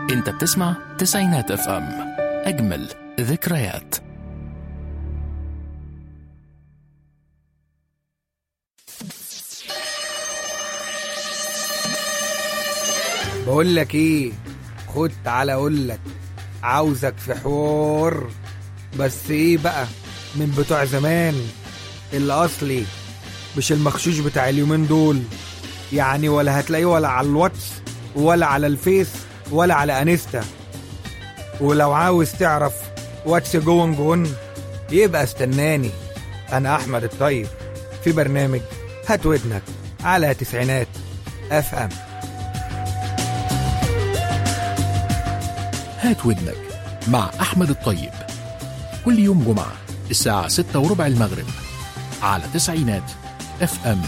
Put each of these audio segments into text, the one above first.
انت بتسمع تسعينات اف ام اجمل ذكريات بقول لك ايه خد تعالى اقول لك عاوزك في حوار بس ايه بقى من بتوع زمان الاصلي مش المخشوش بتاع اليومين دول يعني ولا هتلاقيه ولا على الواتس ولا على الفيس ولا على انستا ولو عاوز تعرف واتس جون جون يبقى استناني انا احمد الطيب في برنامج هات ودنك على تسعينات اف ام هات ودنك مع أحمد الطيب كل يوم جمعة الساعة ستة وربع المغرب على تسعينات اف ام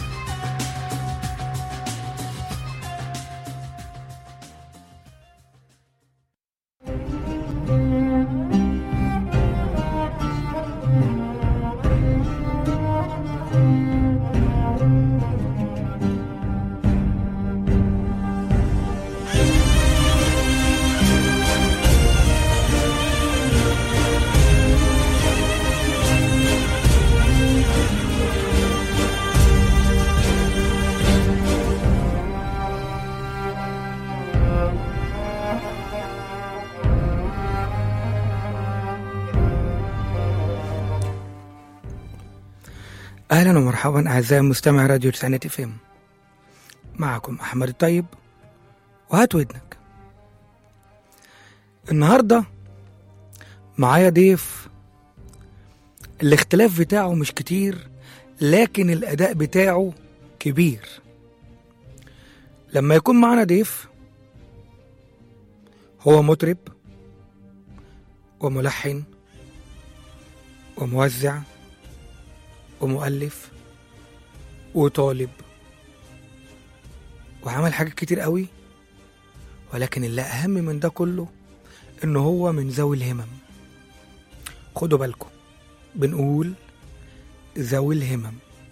اهلا ومرحبا اعزائي مستمع راديو تسعينات اف ام معكم احمد الطيب وهات ودنك النهارده معايا ضيف الاختلاف بتاعه مش كتير لكن الاداء بتاعه كبير لما يكون معانا ضيف هو مطرب وملحن وموزع ومؤلف وطالب وعمل حاجات كتير قوي ولكن اللي أهم من ده كله إن هو من ذوي الهمم خدوا بالكم بنقول ذوي الهمم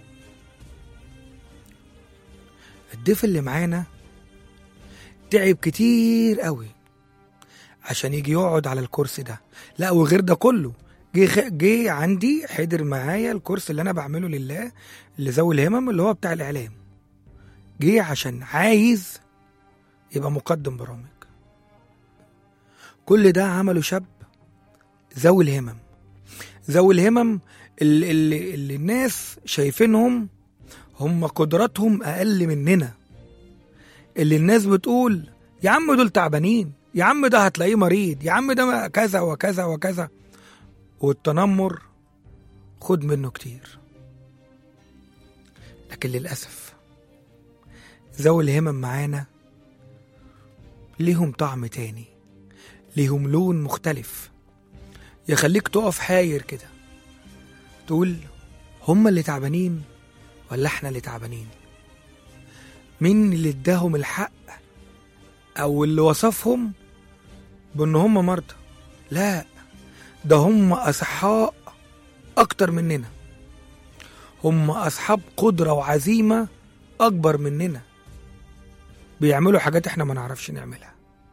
الضيف اللي معانا تعب كتير قوي عشان يجي يقعد على الكرسي ده لا وغير ده كله جه خ- جه عندي حضر معايا الكورس اللي انا بعمله لله لذوي الهمم اللي هو بتاع الاعلام جه عشان عايز يبقى مقدم برامج كل ده عمله شاب ذوي الهمم ذوي الهمم اللي, اللي, اللي الناس شايفينهم هم قدراتهم اقل مننا اللي الناس بتقول يا عم دول تعبانين يا عم ده هتلاقيه مريض يا عم ده كذا وكذا وكذا والتنمر خد منه كتير لكن للأسف ذوي الهمم معانا ليهم طعم تاني ليهم لون مختلف يخليك تقف حاير كده تقول هما اللي تعبانين ولا احنا اللي تعبانين مين اللي اداهم الحق او اللي وصفهم بان هم مرضى لا ده هم أصحاء أكتر مننا هم أصحاب قدرة وعزيمة أكبر مننا بيعملوا حاجات إحنا ما نعرفش نعملها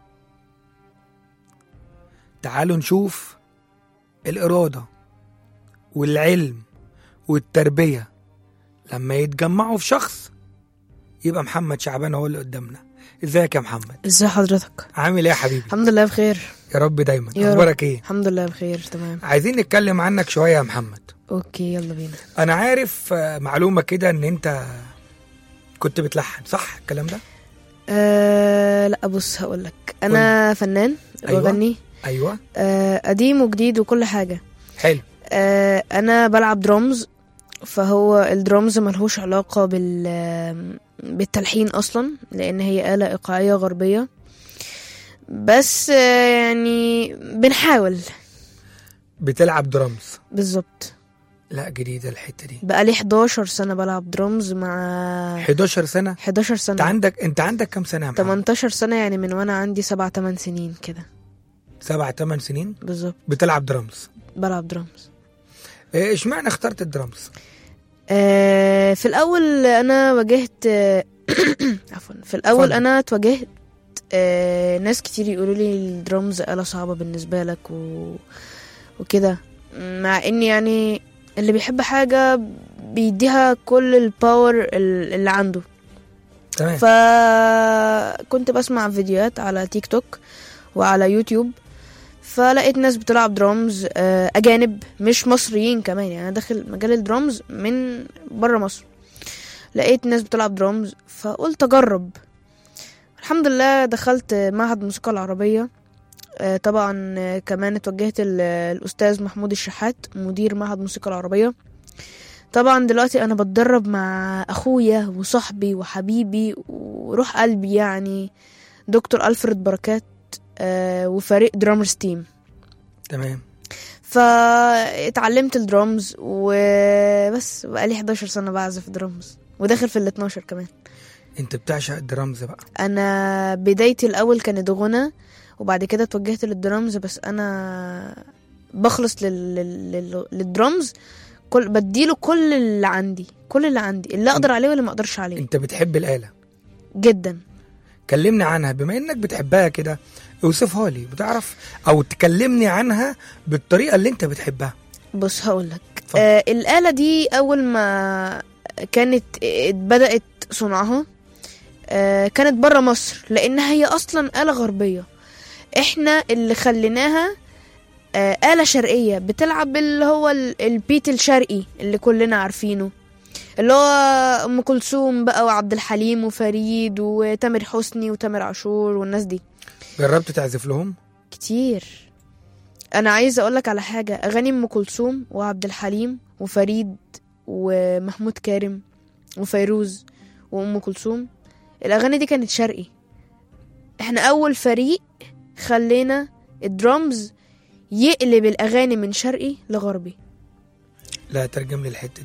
تعالوا نشوف الإرادة والعلم والتربية لما يتجمعوا في شخص يبقى محمد شعبان هو اللي قدامنا ازيك يا محمد ازي حضرتك عامل ايه يا حبيبي الحمد لله بخير يا رب دايما يا رب. اخبارك ايه الحمد لله بخير تمام عايزين نتكلم عنك شويه يا محمد اوكي يلا بينا انا عارف آه، معلومه كده ان انت كنت بتلحن صح الكلام ده آه لا بص هقول لك انا فنان أيوة. بغني ايوه آه قديم وجديد وكل حاجه حلو آه انا بلعب درامز فهو الدرامز ملهوش علاقه بال بالتلحين اصلا لان هي آلة ايقاعيه غربيه بس آه يعني بنحاول بتلعب درامز بالظبط لا جديده الحته دي بقالي 11 سنه بلعب درامز مع 11 سنه 11 انت سنه عندك انت عندك كام سنه يا محمد 18 سنة يعني من وانا عندي سبع تمن سنين كده سبع ثمان سنين بالظبط بتلعب درامز بلعب درامز إيه، اشمعنى اخترت الدرامز آه في الأول أنا واجهت آه، عفوا في الأول اتفضل. أنا اتواجهت آه ناس كتير يقولوا لي الدرامز آلة صعبة بالنسبة لك و... وكده مع ان يعني اللي بيحب حاجة بيديها كل الباور ال- اللي عنده تمام فكنت بسمع فيديوهات على تيك توك وعلى يوتيوب فلقيت ناس بتلعب درامز آه، اجانب مش مصريين كمان يعني انا داخل مجال الدرامز من بره مصر لقيت ناس بتلعب درامز فقلت اجرب الحمد لله دخلت معهد موسيقى العربية آه، طبعا آه، كمان اتوجهت ال- الاستاذ محمود الشحات مدير معهد موسيقى العربية طبعا دلوقتي انا بتدرب مع اخويا وصاحبي وحبيبي وروح قلبي يعني دكتور الفريد بركات آه، وفريق درامرز تيم تمام فاتعلمت الدرامز وبس بقالي 11 سنة بعزف درامز وداخل في ال 12 كمان انت بتعشق الدرامز بقى انا بدايتي الاول كانت غنى وبعد كده اتوجهت للدرامز بس انا بخلص لل... لل... لل... للدرامز كل بديله كل اللي عندي كل اللي عندي اللي اقدر عليه واللي ما اقدرش عليه انت بتحب الآلة جدا كلمني عنها بما انك بتحبها كده اوصفها لي بتعرف او تكلمني عنها بالطريقة اللي انت بتحبها بص هقولك اتفضل. آه الآلة دي أول ما كانت آه، بدأت صنعها آه كانت برا مصر لأنها هي أصلا آلة غربية احنا اللي خليناها آه آلة شرقية بتلعب اللي هو ال- البيت الشرقي اللي كلنا عارفينه اللي هو أم كلثوم بقى وعبد الحليم وفريد وتامر حسني وتامر عاشور والناس دي جربت تعزف لهم كتير انا عايزه اقولك على حاجه اغاني ام كلثوم وعبد الحليم وفريد ومحمود كارم وفيروز وام كلثوم الاغاني دي كانت شرقي احنا اول فريق خلينا الدرامز يقلب الاغاني من شرقي لغربي لا ترجم لي الحتة دي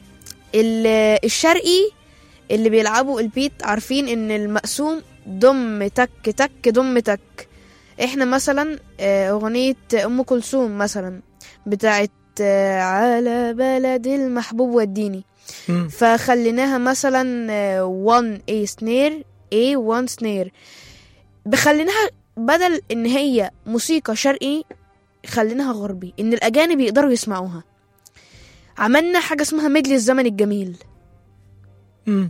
ال- الشرقي اللي بيلعبوا البيت عارفين ان المقسوم ضم تك تك ضم تك احنا مثلا آه، اغنية ام كلثوم مثلا بتاعت آه، على بلد المحبوب وديني مم. فخليناها مثلا 1 A snare A 1 snare بخليناها بدل ان هي موسيقى شرقي خليناها غربي ان الاجانب يقدروا يسمعوها عملنا حاجة اسمها ميدلي الزمن الجميل مم.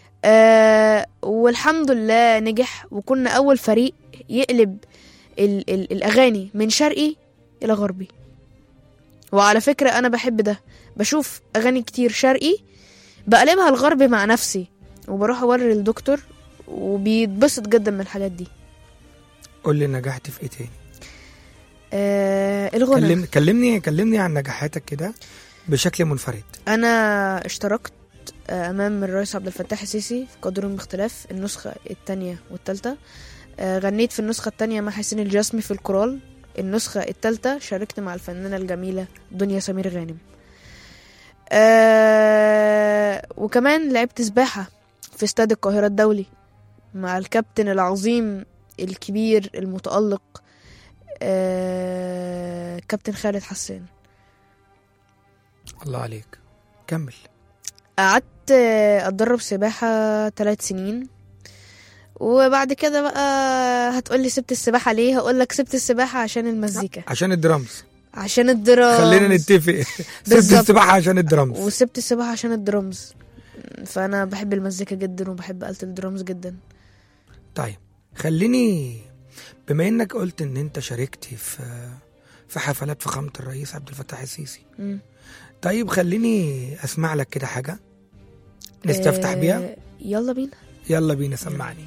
آه والحمد لله نجح وكنا أول فريق يقلب ال ال الأغاني من شرقي إلى غربي وعلى فكرة أنا بحب ده بشوف أغاني كتير شرقي بقلبها الغربي مع نفسي وبروح أوري الدكتور وبيتبسط جدا من الحاجات دي قول لي نجحت في ايه تاني آه الغنى كلم... كلمني كلمني عن نجاحاتك كده بشكل منفرد انا اشتركت آه، امام الرئيس عبد الفتاح السيسي في قدر باختلاف النسخه الثانيه والثالثه غنيت في النسخه الثانيه مع حسين الجسمي في الكورال النسخه الثالثه شاركت مع الفنانه الجميله دنيا سمير غانم آه، وكمان لعبت سباحه في استاد القاهره الدولي مع الكابتن العظيم الكبير المتالق آه، كابتن خالد حسان الله عليك كمل قعدت اتدرب سباحة ثلاث سنين وبعد كده بقى هتقولي سبت السباحة ليه هقولك سبت السباحة عشان المزيكا عشان الدرامز عشان الدرامز خلينا نتفق سبت بالظبط. السباحة عشان الدرامز وسبت السباحة عشان الدرامز فأنا بحب المزيكا جدا وبحب آلة الدرامز جدا طيب خليني بما انك قلت ان انت شاركت في في حفلات فخامة الرئيس عبد الفتاح السيسي مم. طيب خليني اسمع لك كده حاجة نستفتح بيها آه، يلا بينا يلا بينا سمعني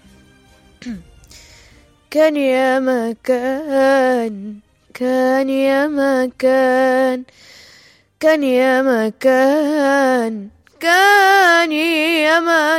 كان يا مكان كان يا مكان كان يا مكان كان يا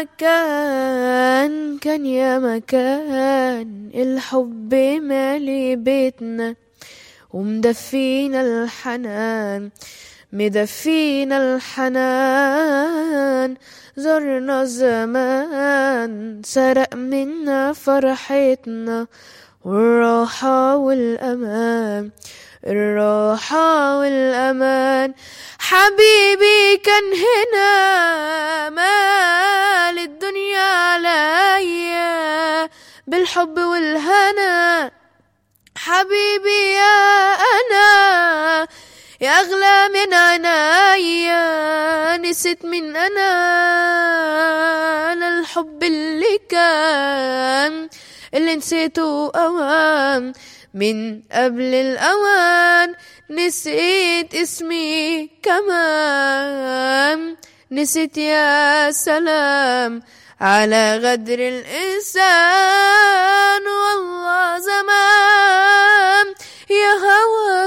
مكان كان يا مكان الحب مالي بيتنا ومدفينا الحنان مدفينا الحنان زرنا زمان سرق منا فرحتنا والراحة والأمان الراحة والأمان حبيبي كان هنا مال الدنيا عليا بالحب والهنا حبيبي يا أنا يا أغلى من عنايا نسيت من أنا أنا الحب اللي كان اللي نسيته أوان من قبل الأوان نسيت اسمي كمان نسيت يا سلام على غدر الإنسان والله زمان يا هوى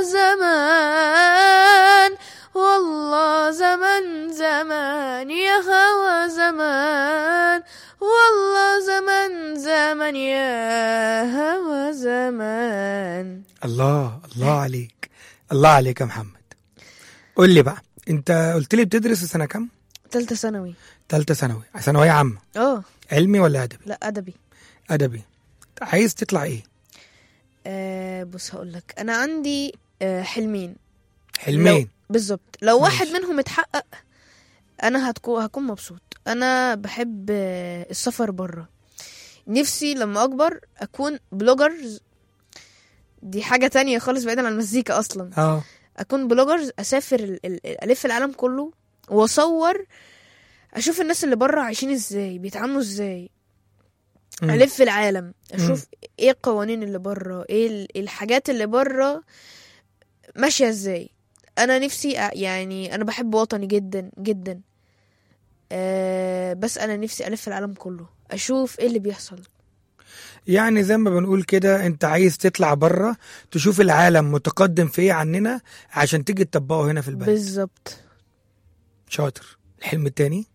زمان والله زمان زمان يا هوى زمان والله زمان زمان يا هوى زمان الله الله عليك الله عليك يا محمد قول لي بقى انت قلت لي بتدرس في سنه كام تالتة ثانوي ثالثه ثانوي ثانويه عامه اه علمي ولا ادبي لا أدبي ادبي عايز تطلع ايه آه بص هقول لك انا عندي آه حلمين حلمين لو بالظبط لو واحد ماشي. منهم اتحقق انا هتكون هكون مبسوط انا بحب آه، السفر بره نفسي لما اكبر اكون بلوجرز دي حاجة تانية خالص بعيدا عن المزيكا اصلا اه اكون بلوجرز اسافر ال- ال- الف العالم كله واصور اشوف الناس اللي بره عايشين ازاي بيتعاملوا ازاي مم. الف العالم اشوف ايه القوانين اللي بره ايه ال- الحاجات اللي بره ماشيه ازاي انا نفسي أ- يعني انا بحب وطني جدا جدا أه بس انا نفسي الف العالم كله اشوف ايه اللي بيحصل يعني زي ما بنقول كده انت عايز تطلع بره تشوف العالم متقدم في ايه عننا عشان تيجي تطبقه هنا في البلد بالظبط شاطر الحلم التاني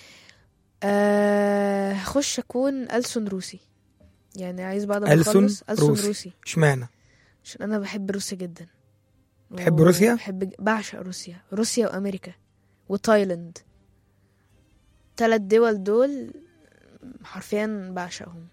أه هخش اكون ألسن روسي يعني عايز بعد ما ألسن اخلص ألسن روسي. روسي اشمعنى عشان انا بحب روسيا جدا بتحب روسيا؟ بحب بعشق روسيا روسيا وامريكا وتايلاند ثلاث دول دول حرفيا بعشقهم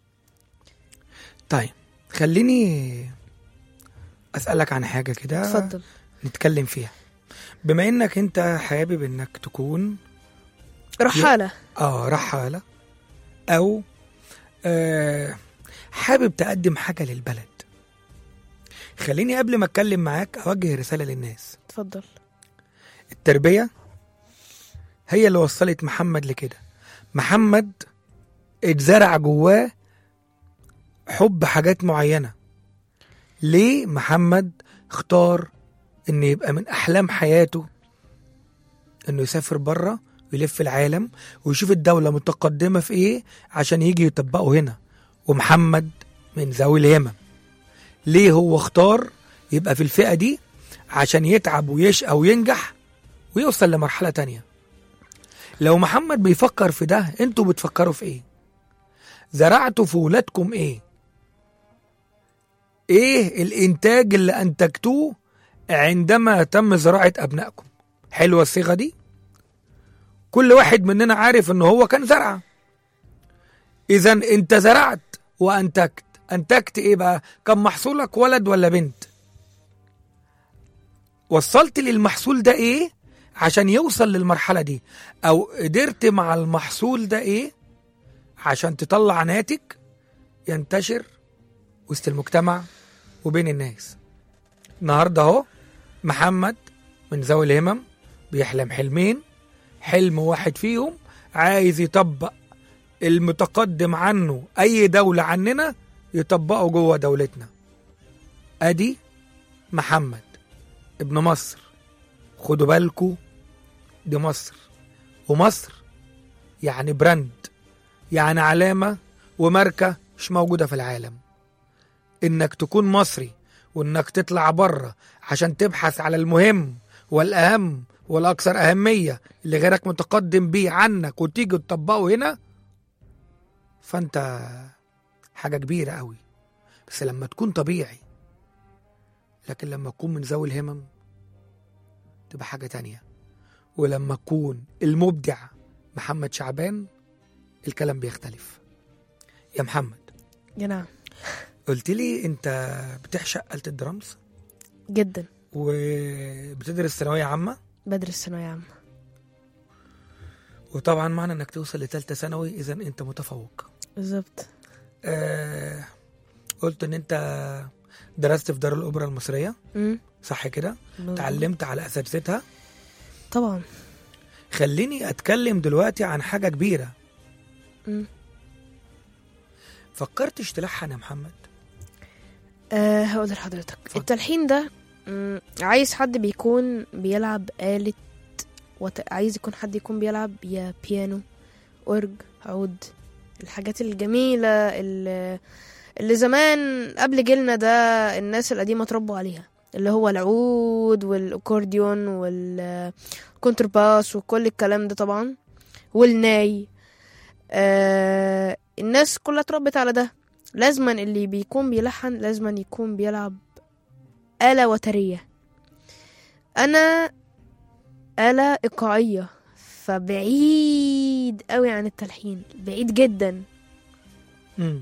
طيب خليني اسالك عن حاجه كده اتفضل نتكلم فيها بما انك انت حابب انك تكون رحالة اه رحالة او آه حابب تقدم حاجة للبلد خليني قبل ما اتكلم معاك اوجه رسالة للناس اتفضل التربية هي اللي وصلت محمد لكده محمد اتزرع جواه حب حاجات معينة ليه محمد اختار ان يبقى من احلام حياته انه يسافر بره ويلف العالم ويشوف الدولة متقدمة في ايه عشان يجي يطبقه هنا ومحمد من ذوي الهمم ليه هو اختار يبقى في الفئة دي عشان يتعب ويشقى وينجح ويوصل لمرحلة تانية لو محمد بيفكر في ده انتوا بتفكروا في ايه زرعتوا في ولادكم ايه ايه الانتاج اللي انتجتوه عندما تم زراعة ابنائكم حلوة الصيغة دي كل واحد مننا عارف ان هو كان زرع اذا انت زرعت وانتجت انتجت ايه بقى كان محصولك ولد ولا بنت وصلت للمحصول ده ايه عشان يوصل للمرحلة دي او قدرت مع المحصول ده ايه عشان تطلع ناتج ينتشر وسط المجتمع وبين الناس النهارده اهو محمد من ذوي الهمم بيحلم حلمين حلم واحد فيهم عايز يطبق المتقدم عنه اي دولة عننا يطبقه جوه دولتنا ادي محمد ابن مصر خدوا بالكوا دي مصر ومصر يعني براند يعني علامة وماركة مش موجودة في العالم انك تكون مصري وانك تطلع بره عشان تبحث على المهم والاهم والاكثر اهمية اللي غيرك متقدم بيه عنك وتيجي تطبقه هنا فانت حاجة كبيرة قوي بس لما تكون طبيعي لكن لما تكون من ذوي الهمم تبقى حاجة تانية ولما تكون المبدع محمد شعبان الكلام بيختلف يا محمد يا نعم قلت لي انت بتعشق آلة الدرامز جدا وبتدرس ثانوية عامة بدرس ثانوية عامة وطبعا معنى انك توصل لثالثة ثانوي اذا انت متفوق بالظبط آه قلت ان انت درست في دار الاوبرا المصريه مم. صح كده اتعلمت على اساتذتها طبعا خليني اتكلم دلوقتي عن حاجه كبيره مم. فكرتش تلحن يا محمد أه هقول لحضرتك اتفضل. التلحين ده مم، عايز حد بيكون بيلعب آلة وت... عايز يكون حد يكون بيلعب يا بيانو أورج عود الحاجات الجميلة اللي, اللي زمان قبل جيلنا ده الناس القديمة اتربوا عليها اللي هو العود والأكورديون والكونترباس وكل الكلام ده طبعا والناي آه الناس كلها اتربت على ده لازما اللي بيكون بيلحن لازما يكون بيلعب آلة وترية أنا آلة إيقاعية فبعيد قوي عن التلحين بعيد جدا مم.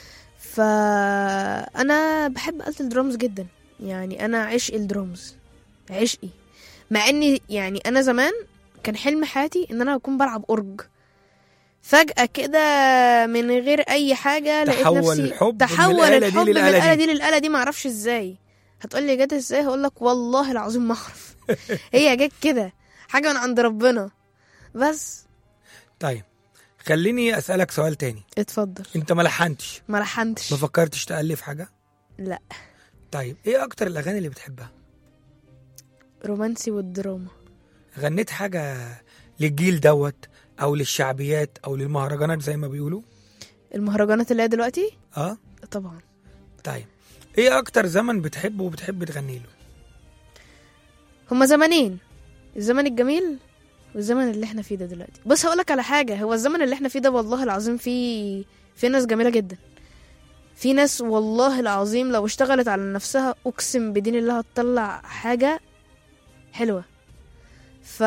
فأنا بحب آلة الدرامز جدا يعني أنا عشق الدرامز عشقي مع إني يعني أنا زمان كان حلم حياتي إن أنا أكون بلعب أورج فجأة كده من غير أي حاجة لقيت تحول نفسي الحب من تحول الآلة دي الحب من للآلة الآلة دي. دي للآلة دي معرفش ازاي هتقولي جت ازاي هقولك والله العظيم ما اعرف هي جت كده حاجة من عند ربنا بس طيب خليني اسالك سؤال تاني اتفضل انت ما لحنتش ما لحنتش ما فكرتش تالف حاجه لا طيب ايه اكتر الاغاني اللي بتحبها رومانسي والدراما غنيت حاجه للجيل دوت او للشعبيات او للمهرجانات زي ما بيقولوا المهرجانات اللي هي دلوقتي اه طبعا طيب ايه اكتر زمن بتحبه وبتحب تغني له هما زمانين الزمن الجميل والزمن اللي احنا فيه ده دلوقتي بص هقولك على حاجة هو الزمن اللي احنا فيه ده والله العظيم فيه في ناس جميلة جدا في ناس والله العظيم لو اشتغلت على نفسها اقسم بدين الله هتطلع حاجة حلوة ف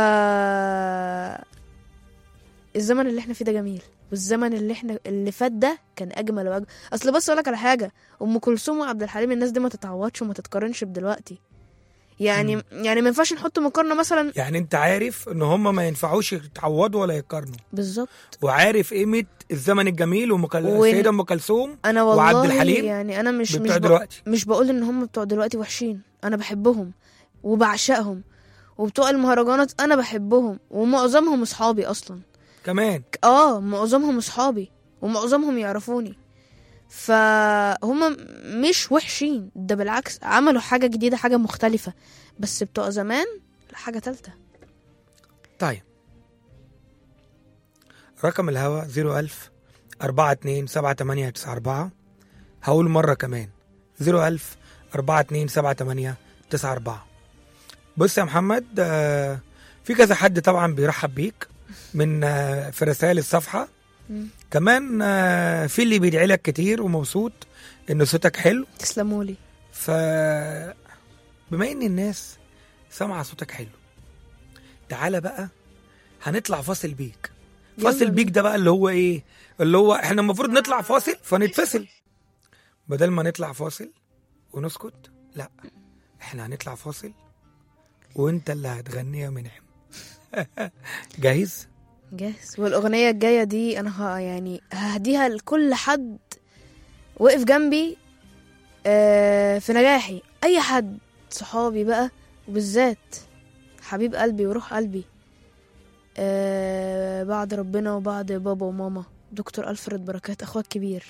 الزمن اللي احنا فيه ده جميل والزمن اللي احنا اللي فات ده كان اجمل واجمل اصل بص اقولك على حاجه ام كلثوم وعبد الحليم الناس دي ما تتعوضش وما تتقارنش بدلوقتي يعني مم. يعني ما ينفعش نحط مقارنه مثلا يعني انت عارف ان هم ما ينفعوش يتعوضوا ولا يقارنوا بالظبط وعارف قيمه الزمن الجميل ومكل... وإن- السيده ام كلثوم انا والله وعبد الحليم يعني انا مش مش بتوع ب... دلوقتي مش بقول ان هم بتوع دلوقتي وحشين انا بحبهم وبعشقهم وبتوع المهرجانات انا بحبهم ومعظمهم اصحابي اصلا كمان اه معظمهم اصحابي ومعظمهم يعرفوني فهم مش وحشين ده بالعكس عملوا حاجة جديدة حاجة مختلفة بس بتوع زمان حاجة تالتة طيب رقم الهوا 01000 42 78 94 هقول مرة كمان 01000 42 78 94 بص يا محمد آه، في كذا حد طبعا بيرحب بيك من آه، في رسائل الصفحة مم. كمان آه، في اللي بيدعي لك كتير ومبسوط ان صوتك حلو تسلمولي ف بما ان الناس سامعه صوتك حلو تعالى بقى هنطلع فاصل بيك يلا فاصل بيك ده بقى اللي هو ايه اللي هو احنا المفروض نطلع فاصل فنتفصل بدل ما نطلع فاصل ونسكت لا احنا هنطلع فاصل وانت اللي هتغني يا منعم جاهز جاهز والأغنية الجاية دي أنا ه... يعني ههديها لكل حد وقف جنبي آه في نجاحي أي حد صحابي بقى وبالذات حبيب قلبي وروح قلبي آه بعد ربنا وبعد بابا وماما دكتور ألفريد بركات أخوك كبير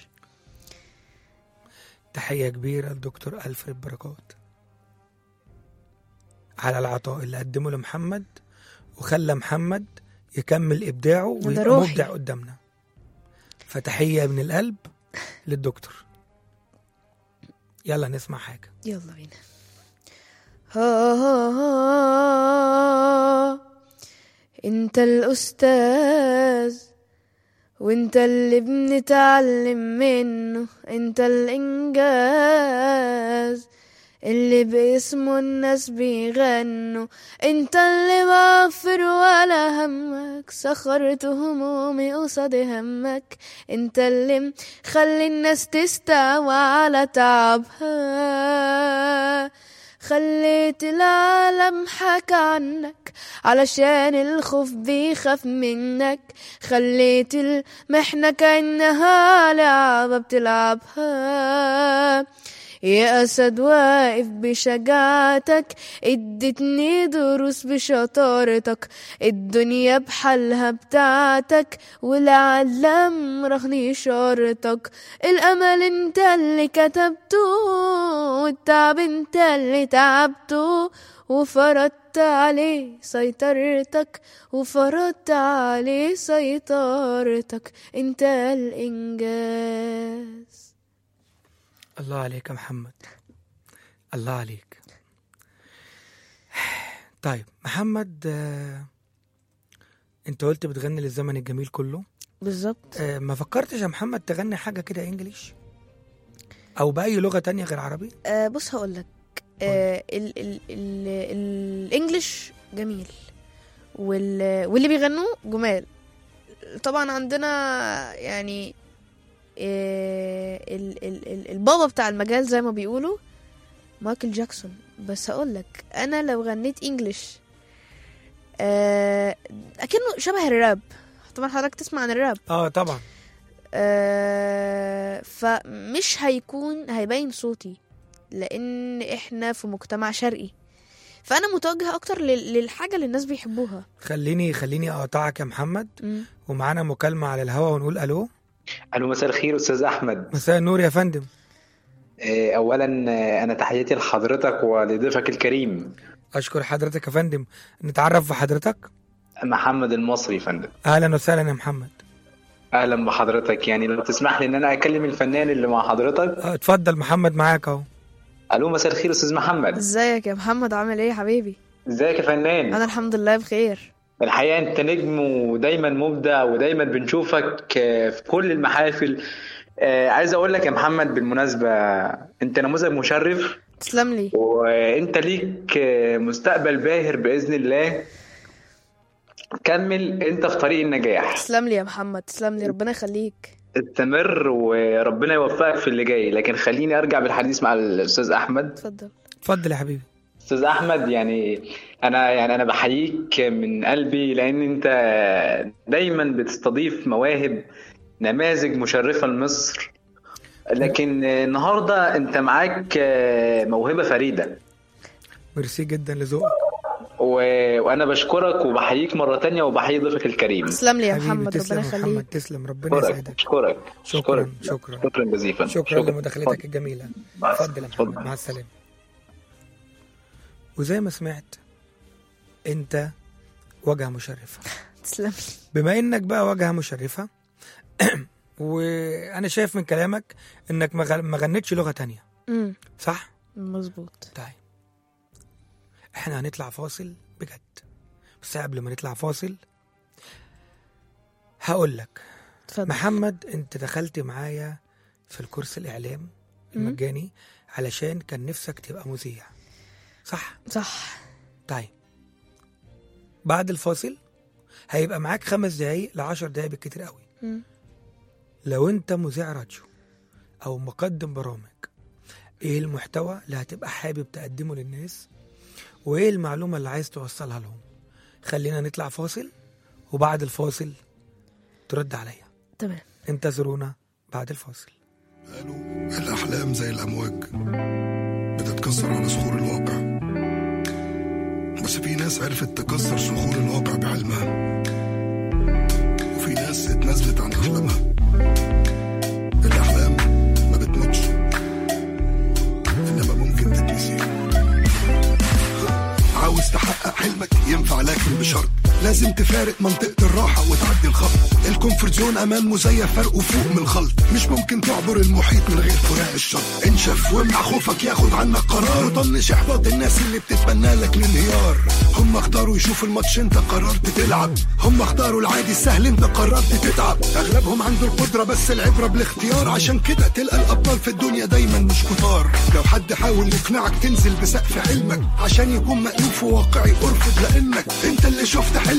تحيه كبيره لدكتور الفريد بركات على العطاء اللي قدمه لمحمد وخلى محمد يكمل ابداعه ده ويبقى روحي. مبدع قدامنا فتحيه من القلب للدكتور يلا نسمع حاجه يلا بينا ها ها ها انت الاستاذ وانت اللي بنتعلم منه انت الانجاز اللي باسمه الناس بيغنوا انت اللي مغفر ولا همك سخرت همومي قصاد همك انت اللي مخلي الناس تستوى على تعبها خليت العالم حكى عنك علشان الخوف بيخاف منك خليت المحنة كأنها لعبة بتلعبها يا أسد واقف بشجاعتك ادتني دروس بشطارتك الدنيا بحالها بتاعتك والعالم رهني شارتك الأمل انت اللي كتبته والتعب انت اللي تعبته وفرضت عليه سيطرتك وفرضت عليه سيطرتك انت الإنجاز الله عليك يا محمد الله عليك طيب محمد آه، انت قلت بتغني للزمن الجميل كله بالظبط آه، ما فكرتش يا محمد تغني حاجة كده انجليش او بأي لغة تانية غير عربي آه بص هقول لك آه ال ال ال الانجليش جميل وال واللي بيغنوه جمال طبعا عندنا يعني آه ال ال ال البابا بتاع المجال زي ما بيقولوا مايكل جاكسون بس هقول لك انا لو غنيت انجليش آه اكنه شبه الراب طبعا حضرتك تسمع عن الراب اه طبعا آه، فمش هيكون هيبين صوتي لان احنا في مجتمع شرقي فانا متوجهه اكتر لل- للحاجه اللي الناس بيحبوها خليني خليني اقطعك يا محمد مم. ومعانا مكالمة على الهوا ونقول الو الو مساء الخير استاذ احمد مساء النور يا فندم آه، اولا آه، انا تحياتي لحضرتك ولضيفك الكريم اشكر حضرتك يا فندم نتعرف بحضرتك محمد المصري يا فندم اهلا وسهلا يا محمد اهلا بحضرتك يعني لو تسمح لي ان انا اكلم الفنان اللي مع حضرتك آه، اتفضل محمد معاك اهو الو مساء الخير استاذ محمد ازيك يا محمد عامل ايه يا حبيبي ازيك يا فنان انا الحمد لله بخير الحقيقه انت نجم ودايما مبدع ودايما بنشوفك آه، في كل المحافل آه، عايز اقول لك يا محمد بالمناسبه انت نموذج مشرف تسلم لي وانت ليك آه، مستقبل باهر باذن الله كمل انت في طريق النجاح تسلم لي يا محمد تسلم لي ربنا يخليك استمر وربنا يوفقك في اللي جاي لكن خليني ارجع بالحديث مع الاستاذ احمد اتفضل اتفضل يا حبيبي استاذ احمد يعني انا يعني انا بحييك من قلبي لان انت دايما بتستضيف مواهب نماذج مشرفه لمصر لكن النهارده انت معاك موهبه فريده ميرسي جدا لذوقك و... وانا بشكرك وبحييك مره تانية وبحيي ضيفك الكريم تسلم لي يا حبيبي محمد تسلم ربنا يا محمد يخليك تسلم ربنا اشكرك يسعدك اشكرك شكرا أشكرك. شكرا شكرا جزيلا شكرا لمداخلتك الجميلة مع اتفضل يا السلامة. محمد مع السلامة وزي ما سمعت انت واجهة مشرفة تسلم لي بما انك بقى واجهة مشرفة وانا شايف من كلامك انك ما غ- ما غنتش لغة تانية مم. صح؟ مظبوط طيب احنا هنطلع فاصل بجد بس قبل ما نطلع فاصل هقول لك اتفضل محمد انت دخلت معايا في الكورس الاعلام المجاني علشان كان نفسك تبقى مذيع صح صح طيب بعد الفاصل هيبقى معاك خمس دقايق لعشر دقايق بالكتير قوي مم. لو انت مذيع راديو او مقدم برامج ايه المحتوى اللي هتبقى حابب تقدمه للناس وايه المعلومة اللي عايز توصلها لهم خلينا نطلع فاصل وبعد الفاصل ترد عليا تمام انتظرونا بعد الفاصل قالوا الأحلام زي الأمواج بتتكسر على صخور الواقع بس في ناس عرفت تكسر صخور الواقع بعلمها وفي ناس اتنازلت عن أحلامها الأحلام ما بتموتش إنما ممكن تتنسي عاوز تحقق حلمك ينفع لكن بشرط لازم تفارق منطقة الراحة وتعدي الخط الكومفورت زون أمان مزيف فرق وفوق من الخلط مش ممكن تعبر المحيط من غير فراق الشط انشف وامنع خوفك ياخد عنك قرار وطنش إحباط الناس اللي بتتمنى لك الانهيار هم اختاروا يشوفوا الماتش انت قررت تلعب هم اختاروا العادي السهل انت قررت تتعب اغلبهم عنده القدرة بس العبرة بالاختيار عشان كده تلقى الابطال في الدنيا دايما مش كتار لو حد حاول يقنعك تنزل بسقف حلمك عشان يكون مألوف وواقعي ارفض لانك انت اللي شفت حلمك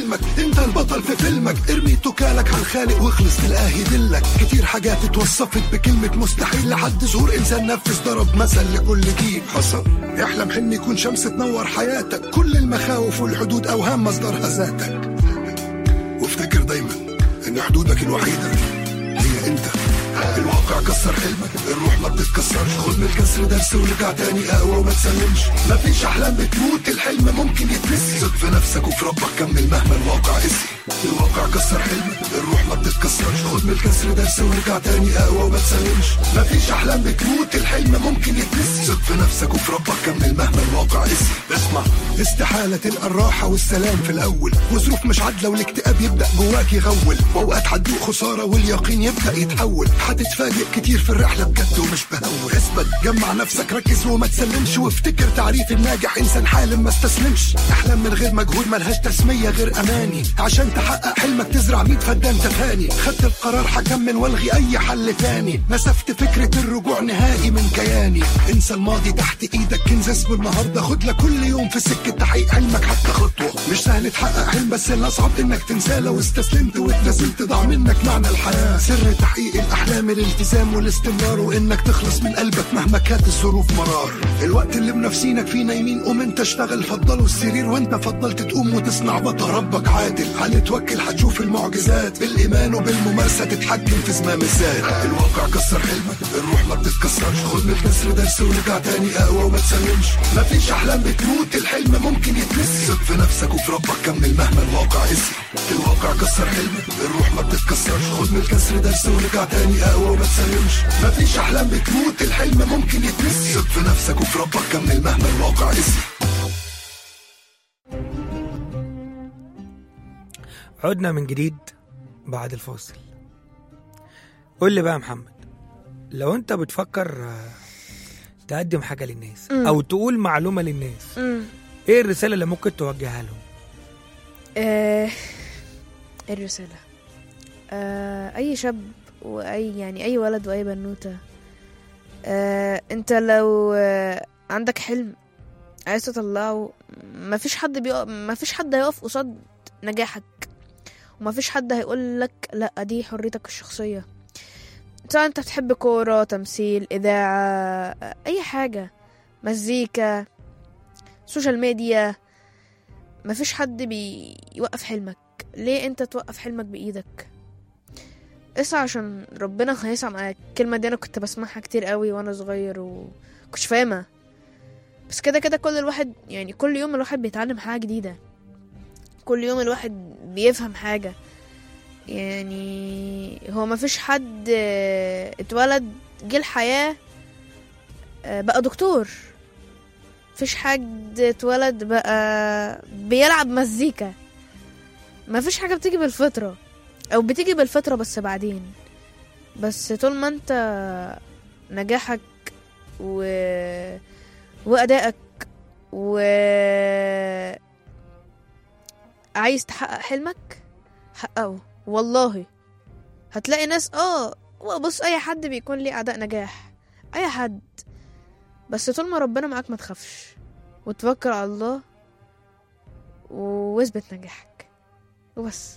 حلمك انت البطل في فيلمك ارمي توكالك على الخالق واخلص تلاقاه يدلك كتير حاجات اتوصفت بكلمة مستحيل لحد ظهور انسان نفذ ضرب مثل لكل جيل حصل احلم حلم يكون شمس تنور حياتك كل المخاوف والحدود اوهام مصدرها ذاتك وافتكر دايما ان حدودك الوحيدة هي انت الواقع كسر حلمك الروح ما بتتكسرش خد من الكسر درس ورجع تاني اقوى وما تسلمش مفيش احلام بتموت الحلم ممكن يتنسي ثق في نفسك وفي ربك كمل مهما الواقع قسي الواقع كسر حلمك الروح ما بتتكسرش خد من الكسر درس ورجع تاني اقوى وما تسلمش مفيش احلام بتموت الحلم ممكن يتنسي ثق في نفسك وفي ربك كمل مهما الواقع قسي اسمع استحالة تلقى الراحة والسلام في الأول وظروف مش عادلة والاكتئاب يبدأ جواك يغول وأوقات هتدوق خسارة واليقين يبدأ يتحول هتتفاجئ كتير في الرحلة بجد ومش بهول اثبت جمع نفسك ركز وما تسلمش وافتكر تعريف الناجح إنسان حالم ما استسلمش أحلام من غير مجهود ملهاش تسمية غير أماني عشان تحقق حلمك تزرع 100 فدان تفاني خدت القرار هكمل والغي أي حل تاني نسفت فكرة الرجوع نهائي من كياني انسى الماضي تحت ايدك كنز اسمه النهارده خد لك كل يوم في سكة تحقيق حلمك حتى خطوة مش سهل تحقق حلم بس الأصعب إنك تنساه لو استسلمت واتنزلت ضاع منك معنى الحياة سر تحقيق الأحلام الالتزام والاستمرار وإنك تخلص من قلبك مهما كانت الظروف مرار الوقت اللي منافسينك فيه نايمين قوم انت اشتغل فضلوا السرير وانت فضلت تقوم وتصنع بطل ربك عادل هنتوكل هتشوف المعجزات بالإيمان وبالممارسة تتحكم في زمام الذات الواقع كسر حلمك الروح ما بتتكسرش خد من الكسر درس ورجع تاني أقوى وما تسلمش مفيش أحلام بتموت الحلم ممكن يتنسي ثق في نفسك وفي ربك كمل مهما الواقع قسي الواقع كسر حلمك الروح ما بتتكسرش خد من الكسر درس ورجع تاني أقوى وما تسلمش مفيش أحلام بتموت الحلم ممكن يتنسي ثق في نفسك وفي ربك كمل مهما الواقع قسي عدنا من جديد بعد الفاصل قول لي بقى يا محمد لو انت بتفكر آه، تقدم حاجة للناس مم. او تقول معلومة للناس مم. ايه الرسالة اللي ممكن توجهها لهم آه الرسالة آه أي شاب وأي يعني أي ولد وأي بنوتة آه أنت لو آه عندك حلم عايز تطلعه مفيش حد بيقف مفيش حد هيقف قصاد نجاحك ومفيش حد هيقول لك لا دي حريتك الشخصية سواء انت بتحب كورة تمثيل إذاعة أي حاجة مزيكا سوشيال ميديا مفيش حد بيوقف حلمك ليه انت توقف حلمك بايدك اسعى عشان ربنا هيسعى معاك الكلمه دي انا كنت بسمعها كتير قوي وانا صغير وكنتش فاهمها بس كده كده كل الواحد يعني كل يوم الواحد بيتعلم حاجه جديده كل يوم الواحد بيفهم حاجه يعني هو مفيش حد اه، اتولد جه الحياه اه، بقى دكتور مفيش حد اتولد بقى بيلعب مزيكا مفيش حاجة بتيجي بالفطرة أو بتيجي بالفطرة بس بعدين بس طول ما انت نجاحك و... وأدائك و عايز تحقق حلمك حققه والله هتلاقي ناس اه بص اي حد بيكون ليه اعداء نجاح اي حد بس طول ما ربنا معاك ما تخافش وتوكل على الله واثبت نجاحك وبس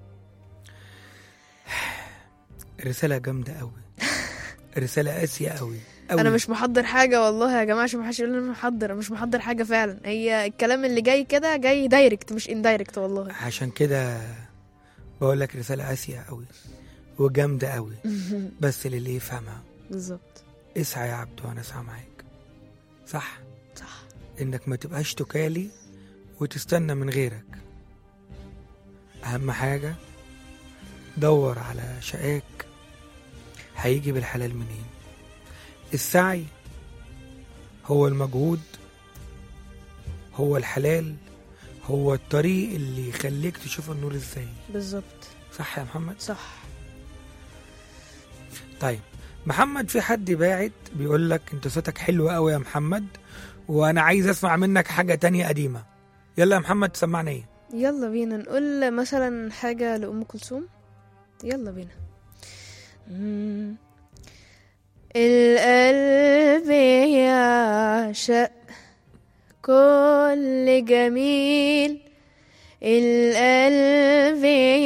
رسالة جامدة قوي رسالة قاسية قوي قوي انا مش محضر حاجه والله يا جماعه عشان ما حدش يقول انا محضر انا مش محضر حاجه فعلا هي الكلام اللي جاي كده جاي دايركت مش اندايركت والله عشان كده بقول لك رسالة قاسية قوي وجامدة قوي بس للي يفهمها بالظبط اسعى يا عبد وانا اسعى معاك صح صح انك ما تبقاش تكالي وتستنى من غيرك اهم حاجة دور على شقاك هيجي بالحلال منين السعي هو المجهود هو الحلال هو الطريق اللي يخليك تشوف النور ازاي بالظبط صح يا محمد صح طيب محمد في حد باعت بيقول لك انت صوتك حلو قوي يا محمد وانا عايز اسمع منك حاجة تانية قديمة يلا يا محمد تسمعنا ايه يلا بينا نقول مثلا حاجه لام كلثوم يلا بينا مم. القلب يعشق كل جميل القلب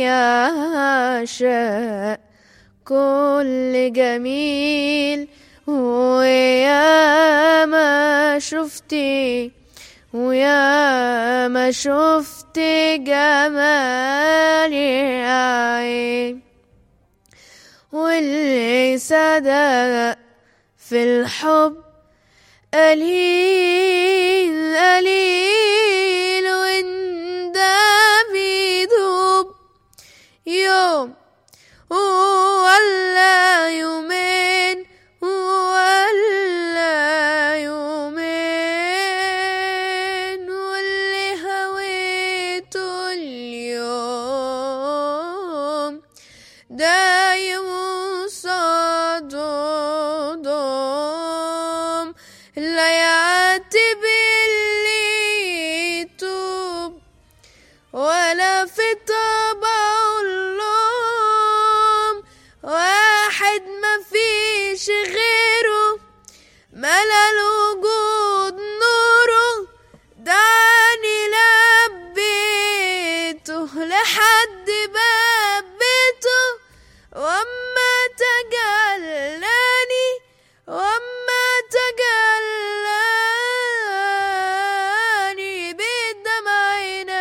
يعشق كل جميل ويا ما شفتي ويا ما شفت جمال عين واللي صدق في الحب قليل قليل وانده بيدوب يوم ولا يومين ولا يومين واللي هويته اليوم دايم صدام لا يعتب اللي يتوب ولا في طبعه اللوم واحد ما فيش غيره ملا الوجود نوره دعني لبيته لحد باب بيته وما تجلاني وما تجلاني بالدمع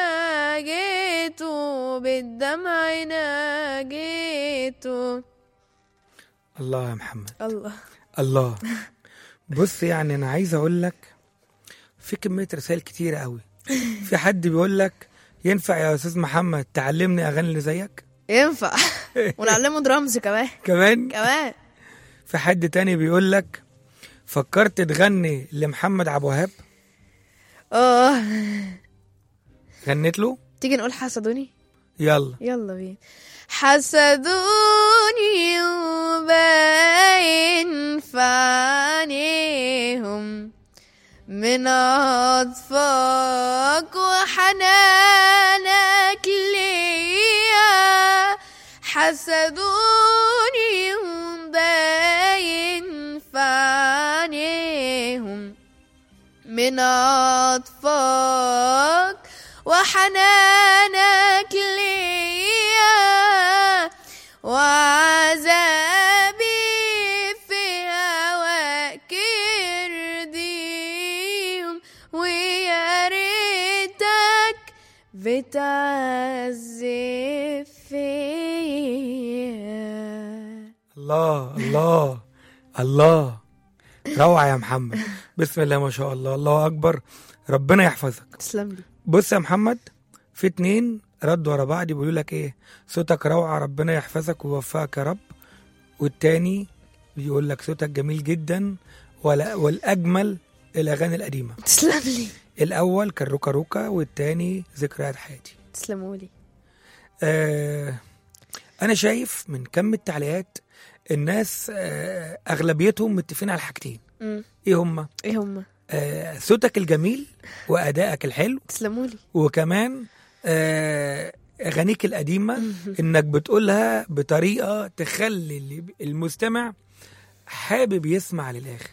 ناجيته بالدمع ناجيته الله يا محمد الله الله بص يعني انا عايز اقول لك في كميه رسائل كتيره قوي في حد بيقول لك ينفع يا استاذ محمد تعلمني اغاني اللي زيك ينفع ونعلمه درامز كمان كمان كمان في حد تاني بيقول لك فكرت تغني لمحمد عبد الوهاب اه غنيت له تيجي نقول حسدوني يلا يلا بينا حسدوني وباين في عينيهم من عطفك وحنانك ليا حسدوني وباين في عينيهم من عطفك وحنانك ليا وعذابي في هواك يرضيهم ويا ريتك بتعذب فيا الله الله الله روعة يا محمد بسم الله ما شاء الله الله أكبر ربنا يحفظك تسلم لي بص يا محمد في اتنين ردوا ورا بعض بيقولوا لك ايه صوتك روعة ربنا يحفظك ويوفقك يا رب والتاني بيقول لك صوتك جميل جدا ولا والأجمل الأغاني القديمة تسلم لي الأول كان روكا روكا والتاني ذكريات حياتي تسلموا لي آه أنا شايف من كم التعليقات الناس آه أغلبيتهم متفقين على حاجتين مم. إيه هما؟ ايه هما آه صوتك الجميل وأدائك الحلو تسلموا لي وكمان آه، اغانيك القديمه انك بتقولها بطريقه تخلي اللي- المستمع حابب يسمع للاخر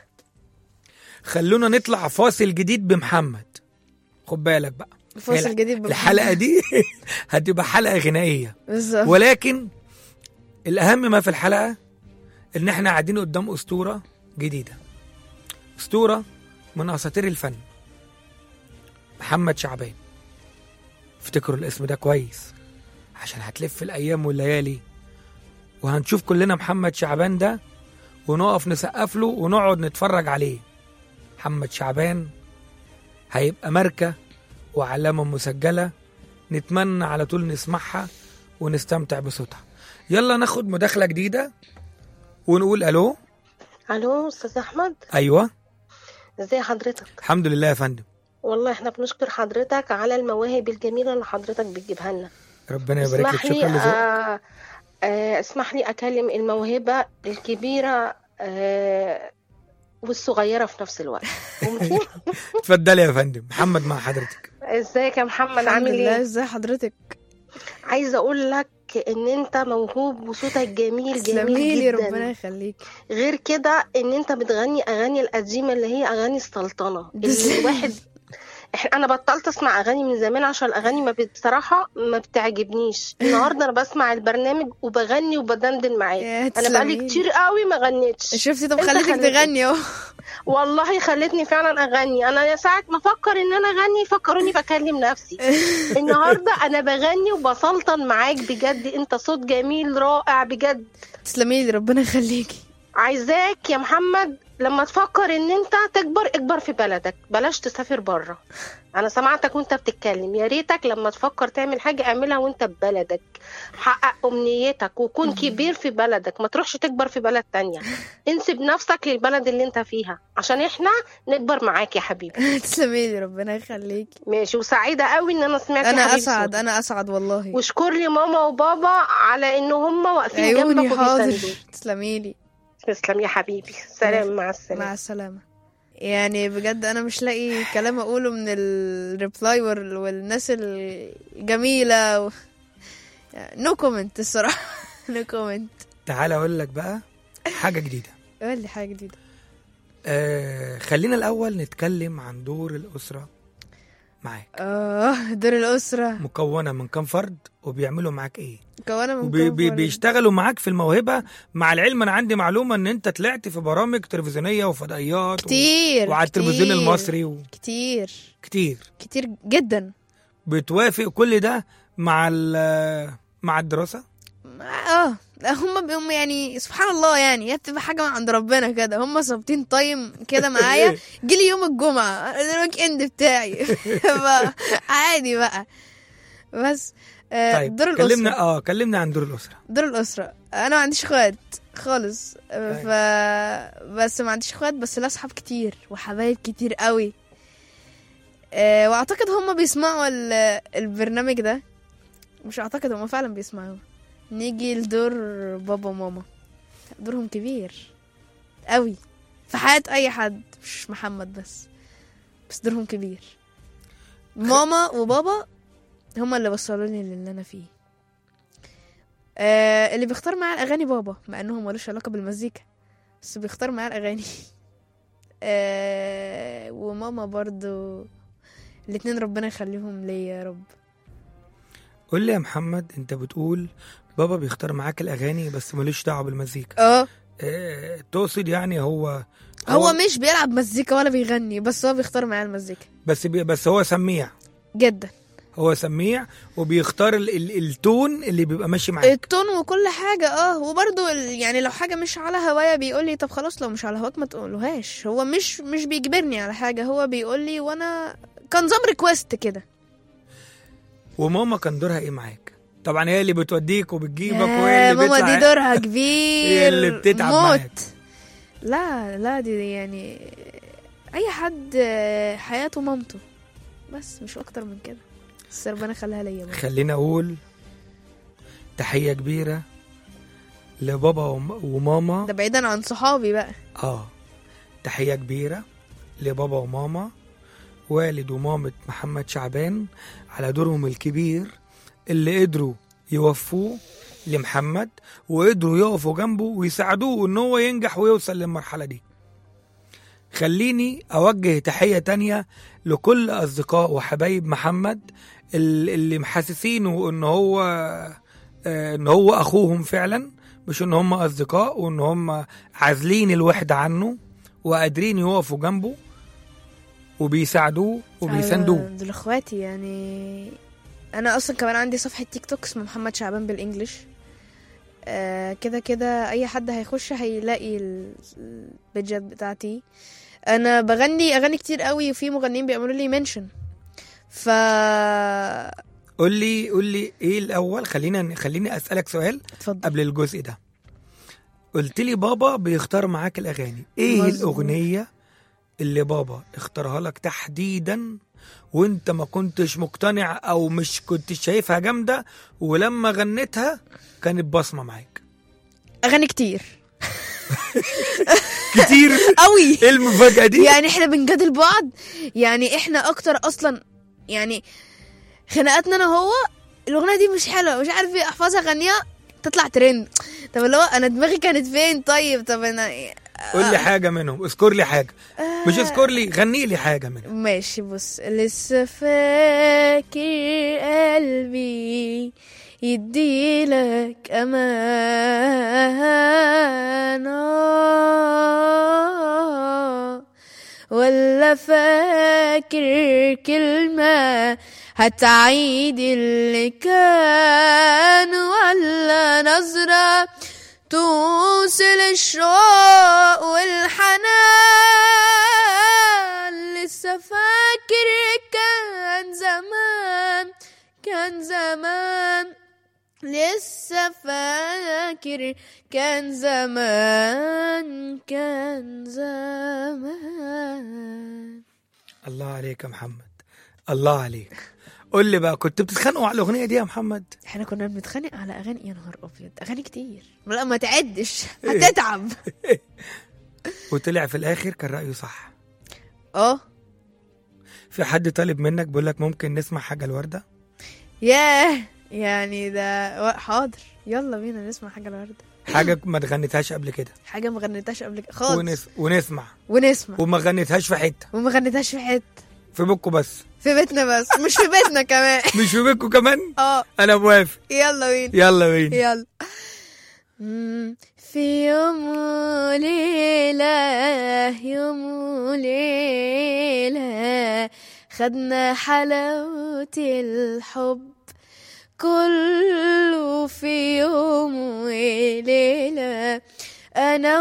خلونا نطلع فاصل جديد بمحمد خد بالك بقى فاصل هي جديد بمحمد. الحلقه دي هتبقى حلقه غنائيه بالظبط ولكن الاهم ما في الحلقه ان احنا قاعدين قدام اسطوره جديده اسطوره من اساطير الفن محمد شعبان افتكروا الاسم ده كويس عشان هتلف الايام والليالي وهنشوف كلنا محمد شعبان ده ونقف نسقف له ونقعد نتفرج عليه محمد شعبان هيبقى ماركة وعلامة مسجلة نتمنى على طول نسمعها ونستمتع بصوتها يلا ناخد مداخلة جديدة ونقول ألو الو استاذ احمد أيوة ازي حضرتك الحمد لله يا فندم والله احنا بنشكر حضرتك على المواهب الجميله اللي حضرتك بتجيبها لنا ربنا يبارك لك اسمح لي شكرا لذوقك آه آه اسمح لي اكلم الموهبه الكبيره آه والصغيره في نفس الوقت ممكن اتفضلي يا فندم محمد مع حضرتك ازيك يا محمد الحمد عامل لله ايه ازي حضرتك عايزه اقول لك ان انت موهوب وصوتك جميل تسلمي جميل لي جدا ربنا يخليك غير كده ان انت بتغني اغاني القديمه اللي هي اغاني السلطنه اللي تسلمي. الواحد إح- انا بطلت اسمع اغاني من زمان عشان الاغاني ما بت- بصراحه ما بتعجبنيش النهارده انا بسمع البرنامج وبغني وبدندن معاه يا انا بقالي تسلمي. كتير قوي ما غنيتش شفتي طب أنت خليتك خليتني. تغني اهو والله خلتني فعلا اغني انا ساعه ما افكر ان انا اغني فكروني بكلم نفسي النهارده انا بغني وبسلطن معاك بجد انت صوت جميل رائع بجد تسلمي لي ربنا يخليكي عايزاك يا محمد لما تفكر ان انت تكبر اكبر في بلدك بلاش تسافر بره انا سمعتك وانت بتتكلم يا ريتك لما تفكر تعمل حاجه اعملها وانت في بلدك حقق امنيتك وكون كبير في بلدك ما تروحش تكبر في بلد تانية انسب نفسك للبلد اللي انت فيها عشان احنا نكبر معاك يا حبيبي تسلمي لي ربنا يخليكي ماشي وسعيده قوي ان انا سمعت انا حبيبي اسعد صوتك. انا اسعد والله واشكر لي ماما وبابا على ان هم واقفين عيوني جنبك حاضر وبيساندوك تسلمي لي تسلم يا حبيبي سلام مع السلامه مع السلامة يعني بجد انا مش لاقي كلام اقوله من الريبلاي والناس الجميلة و... نو كومنت الصراحة نو كومنت تعال اقول لك بقى حاجه جديده قول لي حاجة جديدة آه خلينا الاول نتكلم عن دور الاسره معاك اه دور الأسرة مكونه من كام فرد وبيعملوا معاك ايه مكونة من وبي كام بي فرد؟ بيشتغلوا معاك في الموهبه مع العلم انا عندي معلومه ان انت طلعت في برامج تلفزيونيه وفضائيات و- كتير وعلى التلفزيون كتير، المصري وكتير كتير كتير جدا بتوافق كل ده مع ال- مع الدراسه اه هم هم يعني سبحان الله يعني هي بتبقى حاجه من عند ربنا كده هم ظابطين تايم كده معايا جيلي يوم الجمعه الويك اند بتاعي بقى عادي بقى بس آه طيب دور الاسره كلمنا اه كلمنا عن دور الاسره دور الاسره انا ما عنديش اخوات خالص آه، ف بس ما عنديش اخوات بس لا اصحاب كتير وحبايب كتير قوي آه واعتقد هم بيسمعوا ال- البرنامج ده مش اعتقد هم فعلا بيسمعوه نيجي لدور بابا وماما دورهم كبير قوي في حياة اي حد مش محمد بس بس دورهم كبير ماما وبابا هما اللي وصلوني للي انا فيه آه اللي بيختار معايا الاغاني بابا مع انه ملوش علاقه بالمزيكا بس بيختار معايا الاغاني آه وماما برضو الاتنين ربنا يخليهم ليا يا رب قول لي يا محمد انت بتقول بابا بيختار معاك الاغاني بس ملوش دعوه بالمزيكا اه اه تقصد يعني هو هو مش بيلعب مزيكا ولا بيغني بس هو بيختار معايا المزيكا بس بي بس هو سميع جدا هو سميع وبيختار ال ال التون اللي بيبقى ماشي معاك التون وكل حاجة اه وبرضو ال- يعني لو حاجة مش على هوايا بيقول لي طب خلاص لو مش على هواك ما تقولهاش هو مش مش بيجبرني على حاجة هو بيقول لي وانا كان نظام ريكوست كده وماما كان دورها ايه معاك طبعا هي اللي بتوديك وبتجيبك وهي يا اللي ماما بيطلع دي دورها كبير هي اللي بتتعب موت معاك. لا لا دي يعني اي حد آه، حياته مامته بس مش اكتر من كده بس ربنا يخليها ليا برضه. خلينا اقول تحيه كبيره لبابا وم- وماما ده بعيدا عن صحابي بقى اه تحية كبيرة لبابا وماما والد ومامة محمد شعبان على دورهم الكبير اللي قدروا يوفوه لمحمد وقدروا يقفوا جنبه ويساعدوه ان هو ينجح ويوصل للمرحلة دي خليني اوجه تحية تانية لكل اصدقاء وحبايب محمد ال- اللي محسسينه ان هو آه، ان هو اخوهم فعلا مش ان هم اصدقاء وان هم عازلين الوحدة عنه وقادرين يقفوا جنبه وبيساعدوه وبيساندوه آه، دول اخواتي يعني انا اصلا كمان عندي صفحه تيك توك اسمه محمد شعبان بالانجلش آه، كده كده اي حد هيخش هيلاقي ال- البيجات بتاعتي انا بغني اغاني كتير قوي وفي مغنيين بيعملوا لي منشن ف قول لي قول لي ايه الاول خلينا خليني اسالك سؤال اتفضل قبل الجزء ده قلت لي بابا بيختار معاك الاغاني ايه مظبوط. الاغنيه اللي بابا اختارها لك تحديدا وانت ما كنتش مقتنع او مش كنت شايفها جامده ولما غنيتها كانت بصمه معاك اغاني كتير كتير قوي ايه المفاجاه دي يعني احنا بنجادل بعض يعني احنا اكتر اصلا يعني خناقاتنا انا وهو الاغنيه دي مش حلوه مش عارف ايه احفظها اغنيها تطلع ترند طب اللي هو انا دماغي كانت فين طيب طب انا قول لي حاجه منهم اذكر لي حاجه مش اذكر لي غني لي حاجه منهم ماشي بص لسه فاكر قلبي يديلك أمانة ولا فاكر كلمة هتعيد اللي كان ولا نظرة توصل الشوق والحنان لسه فاكر كان زمان كان زمان لسه فاكر كان زمان كان زمان الله عليك يا محمد الله عليك قول لي بقى كنت بتتخانقوا على الاغنيه دي يا محمد احنا كنا بنتخانق على اغاني يا نهار ابيض اغاني كتير لا ما تعدش هتتعب وطلع في الاخر كان رايه صح اه في حد طالب منك بيقول لك ممكن نسمع حاجه الورده ياه يعني ده و- حاضر يلا بينا نسمع حاجه النهارده حاجه ما تغنيتهاش قبل كده حاجه ما غنيتهاش قبل كده خالص ونس... ونسمع ونسمع وما غنيتهاش في حته وما غنيتهاش في حته في بكو بس في بيتنا بس مش في بيتنا كمان مش في بكو كمان اه انا موافق يلا بينا يلا بينا يلا مم، في يوم وليلة يوم وليلة خدنا حلاوة الحب كله في يوم وليلة أنا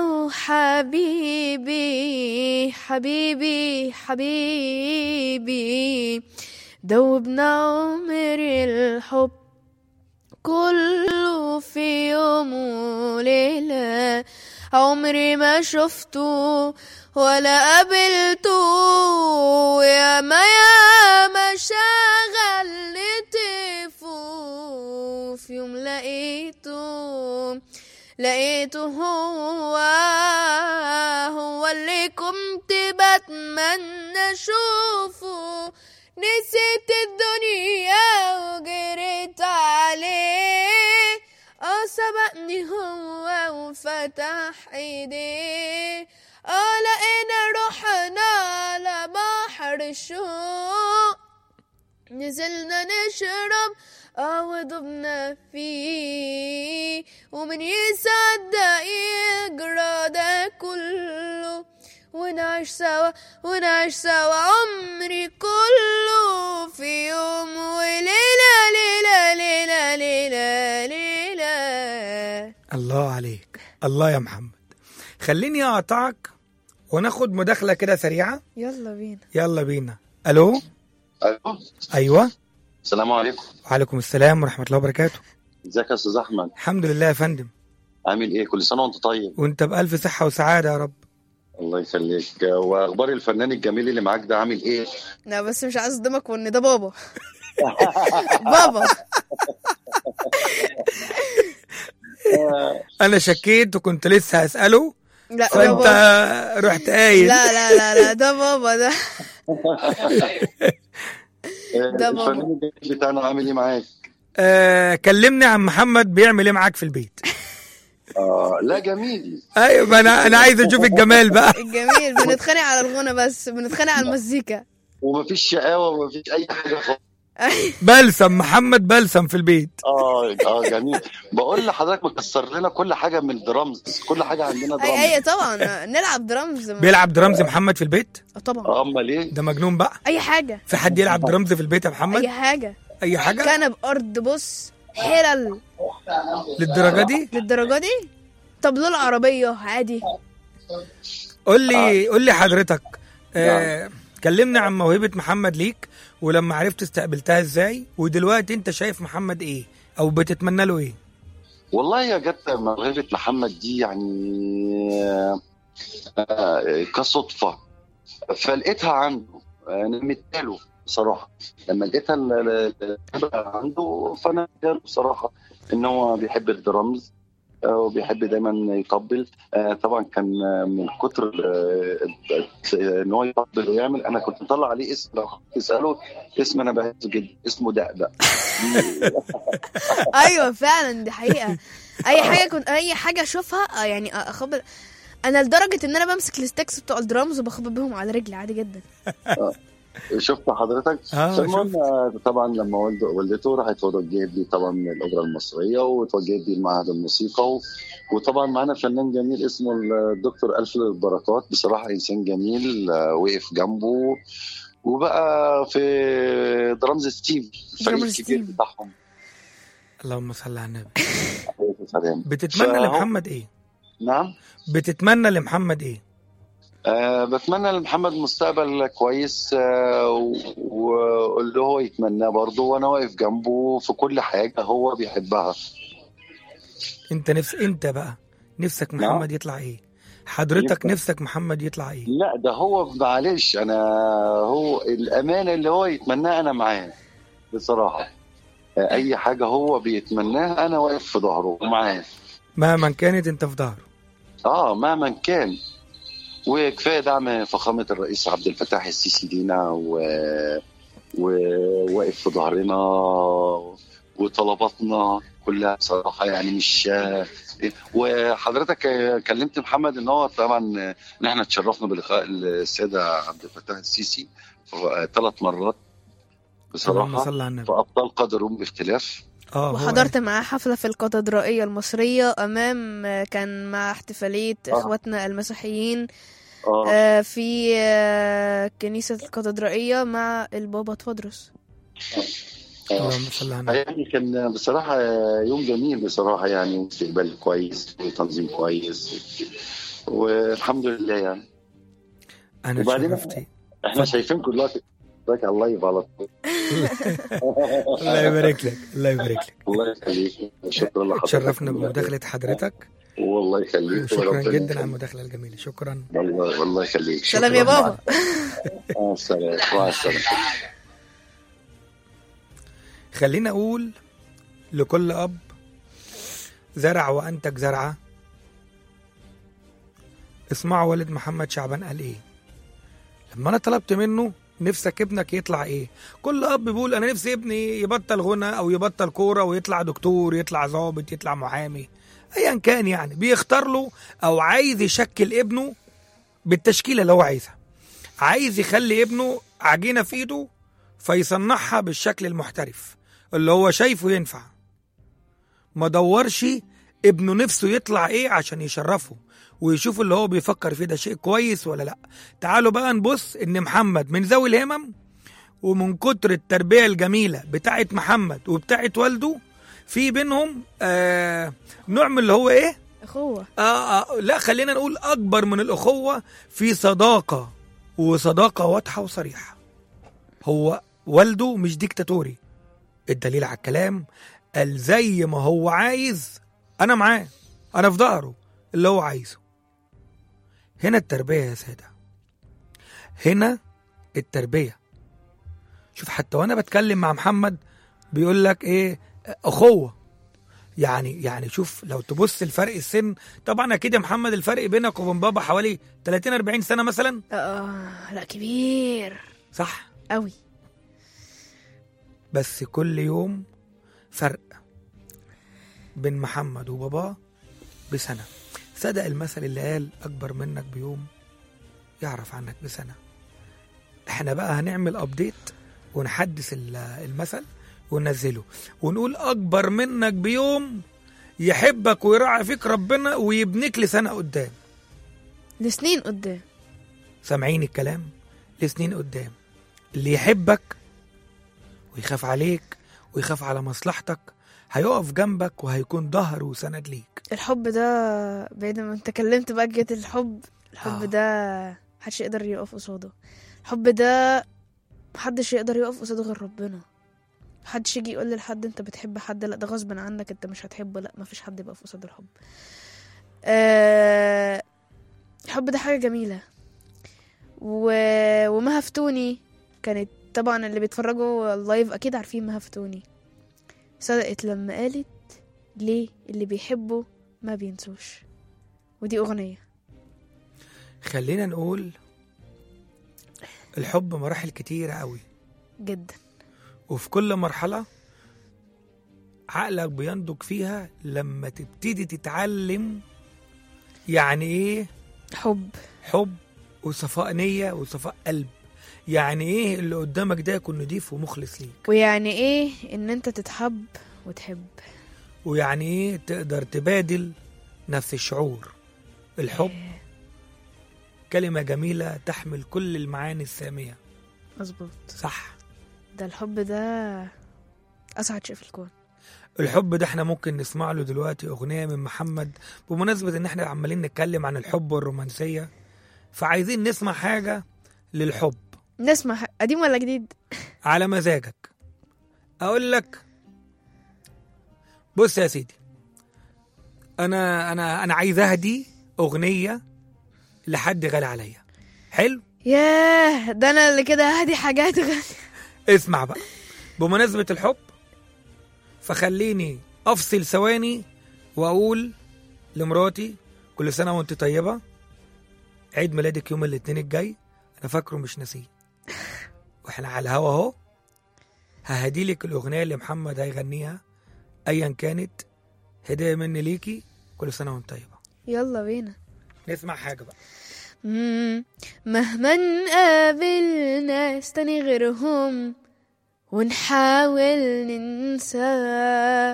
وحبيبي حبيبي حبيبي دوبنا عمر الحب كله في يوم وليلة عمري ما شفته ولا قابلته يا ما يا ما شغل تفو في يوم لقيته لقيته هو هو اللي كنت بتمنى اشوفه نسيت الدنيا وجريت عليه اه سبقني هو وفتح ايديه اه لقينا روحنا على بحر الشوق نزلنا نشرب اه وضبنا فيه ومن يصدق يجرى ده كله ونعيش سوا ونعيش سوا عمري كله في يوم وليلة ليلة ليلة ليلة ليلة الله عليك الله يا محمد خليني اقطعك وناخد مداخله كده سريعه يلا بينا يلا بينا الو الو ايوه السلام عليكم وعليكم السلام ورحمه الله وبركاته ازيك يا استاذ احمد الحمد لله يا فندم عامل ايه كل سنه وانت طيب وانت بالف صحه وسعاده يا رب الله يخليك واخبار الفنان الجميل اللي معاك ده عامل ايه لا بس مش عايز اصدمك وان ده بابا بابا انا شكيت وكنت لسه هساله لا ده فانت بابا رحت قايل لا لا لا لا ده بابا ده آه، ده بابا. الفنان الجميل بتاعنا عامل ايه معاك آه كلمني عن محمد بيعمل ايه معاك في البيت آه لا جميل ايوه ما انا انا عايز اشوف الجمال بقى الجميل بنتخانق على الغنى بس بنتخانق على المزيكا ومفيش شقاوه ومفيش اي حاجه خالص بلسم محمد بلسم في البيت اه اه جميل بقول لحضرتك مكسر لنا كل حاجه من الدرامز كل حاجه عندنا اي درامز اي طبعا نلعب درامز بيلعب درامز محمد في البيت آه طبعا امال ايه ده مجنون بقى اي حاجه في حد يلعب درامز في البيت يا محمد اي حاجه اي حاجه كنب ارض بص حلل للدرجه دي للدرجه دي طب له العربيه عادي قول لي قول لي حضرتك آه كلمني عن موهبه محمد ليك ولما عرفت استقبلتها ازاي ودلوقتي انت شايف محمد ايه او بتتمنى له ايه والله يا جت موهبة محمد دي يعني آه، كصدفة فلقيتها عنده آه، نميت له بصراحة لما لقيتها ال- ال- الخبرة عنده فأنا اديها له بصراحة إن هو بيحب الدرامز آه، وبيحب دايما يطبل آه، طبعا كان آه، من كتر آه، آه، ان هو يطبل ويعمل انا كنت مطلع عليه اسم لو تساله اسم انا بحبه جدا اسمه دقدق ايوه فعلا دي حقيقه اي حاجه كنت اي حاجه اشوفها آه، يعني اخبر انا لدرجه ان انا بمسك الستيكس بتوع الدرامز وبخبط بيهم على رجلي عادي جدا شفت حضرتك اه فالمهم شفت آه، طبعا لما والده والدته راحت توجهت لي طبعا من الاوبرا المصريه وتوجهت لي معهد الموسيقى و... وطبعا معانا فنان جميل اسمه الدكتور الفل البركات بصراحه انسان جميل آه، وقف جنبه وبقى في درامز ستيف الفريق درامز الكبير ستيف. بتاعهم اللهم صل على النبي سلام. بتتمنى فهو- لمحمد ايه نعم بتتمنى لمحمد ايه أه بتمنى لمحمد مستقبل كويس أه و- واللي هو يتمناه برضه وانا واقف جنبه في كل حاجه هو بيحبها انت نفس انت بقى نفسك نعم. محمد يطلع ايه حضرتك يبقى- نفسك محمد يطلع ايه لا ده هو معلش انا هو الامانه اللي هو يتمناها انا معاه بصراحه أه اي حاجه هو بيتمناها انا واقف في ظهره ومعاه مهما كانت انت في ظهره اه مهما كان وكفايه دعم فخامه الرئيس عبد الفتاح السيسي لينا و... وواقف في ظهرنا وطلباتنا كلها بصراحه يعني مش وحضرتك كلمت محمد ان هو طبعا ان احنا اتشرفنا بلقاء السيده عبد الفتاح السيسي ثلاث مرات اللهم بصراحه صل على النبي فابطال قدرهم باختلاف اه هو وحضرت معاه حفلة في الكاتدرائية المصرية أمام كان مع احتفالية آه. إخواتنا المسيحيين اه آه، في آه، كنيسة الكاتدرائية مع البابا تودرس اللهم صل على النبي يعني كان بصراحة يوم جميل بصراحة يعني استقبال كويس وتنظيم كويس والحمد لله يعني انا وبعدين- اتشرفت احنا اتفضل. شايفينكم دلوقتي دلوقتي على اللايف على طول الله يبارك لك الله يبارك لك الله يخليك شكرا لحضرتك تشرفنا بمداخلة حضرتك والله يخليك وشكرا وربنا جدا على يخليك. المداخلة الجميلة شكرا والله والله يخليك سلام يا شكراً. بابا مع السلامة مع السلامة خلينا اقول لكل اب زرع وانتج زرعه اسمعوا والد محمد شعبان قال ايه لما انا طلبت منه نفسك ابنك يطلع ايه كل اب بيقول انا نفسي ابني يبطل غنى او يبطل كوره ويطلع دكتور يطلع ضابط يطلع محامي ايا كان يعني بيختار له او عايز يشكل ابنه بالتشكيله اللي هو عايزها عايز يخلي ابنه عجينه في ايده فيصنعها بالشكل المحترف اللي هو شايفه ينفع ما دورش ابنه نفسه يطلع ايه عشان يشرفه ويشوف اللي هو بيفكر فيه ده شيء كويس ولا لا تعالوا بقى نبص ان محمد من ذوي الهمم ومن كتر التربية الجميلة بتاعت محمد وبتاعت والده في بينهم آه نوع من اللي هو ايه أخوة آه, آه لا خلينا نقول اكبر من الاخوة في صداقة وصداقة واضحة وصريحة هو والده مش ديكتاتوري الدليل على الكلام قال زي ما هو عايز انا معاه انا في ظهره اللي هو عايزه هنا التربية يا سادة هنا التربية شوف حتى وانا بتكلم مع محمد بيقول لك ايه اخوة يعني يعني شوف لو تبص الفرق السن طبعا اكيد يا محمد الفرق بينك وبين بابا حوالي 30 40 سنة مثلا آه لا كبير صح قوي بس كل يوم فرق بين محمد وباباه بسنة صدق المثل اللي قال أكبر منك بيوم يعرف عنك بسنة احنا بقى هنعمل أبديت ونحدث ال- المثل وننزله ونقول أكبر منك بيوم يحبك ويراعي فيك ربنا ويبنيك لسنة قدام لسنين قدام سامعين الكلام لسنين قدام اللي يحبك ويخاف عليك ويخاف على مصلحتك هيقف جنبك وهيكون ظهر وسند ليك الحب ده بعيد ما انت كلمت بقى جت الحب الحب آه. ده محدش يقدر يقف قصاده الحب ده محدش يقدر يقف قصاده غير ربنا محدش يجي يقول لحد انت بتحب حد لا ده غصب عنك انت مش هتحبه لا مفيش حد يبقى في قصاد الحب آه الحب ده حاجة جميلة و... ومها فتوني كانت طبعا اللي بيتفرجوا اللايف اكيد عارفين مها فتوني صدقت لما قالت ليه اللي بيحبوا ما بينسوش ودي أغنية خلينا نقول الحب مراحل كتيرة قوي جدا وفي كل مرحلة عقلك بينضج فيها لما تبتدي تتعلم يعني ايه حب حب وصفاء نيه وصفاء قلب يعني ايه اللي قدامك ده يكون نضيف ومخلص ليك ويعني ايه ان انت تتحب وتحب ويعني ايه تقدر تبادل نفس الشعور الحب كلمة جميلة تحمل كل المعاني السامية مظبوط صح ده الحب ده اسعد شيء في الكون الحب ده احنا ممكن نسمع له دلوقتي اغنية من محمد بمناسبة ان احنا عمالين نتكلم عن الحب والرومانسية فعايزين نسمع حاجة للحب نسمع ح- قديم ولا جديد على مزاجك اقول لك بص يا سيدي انا انا انا عايز اهدي اغنيه لحد غالي عليا حلو ياه ده انا اللي كده هدي حاجات غالية اسمع بقى بمناسبه الحب فخليني افصل ثواني واقول لمراتي كل سنه وانت طيبه عيد ميلادك يوم الاثنين الجاي انا فاكره مش ناسيه واحنا على الهوا اهو ههدي لك الاغنيه اللي محمد هيغنيها ايا كانت هديه مني ليكي كل سنه وانت طيبه يلا بينا نسمع حاجه بقى مم. مهما نقابل ناس تاني غيرهم ونحاول ننسى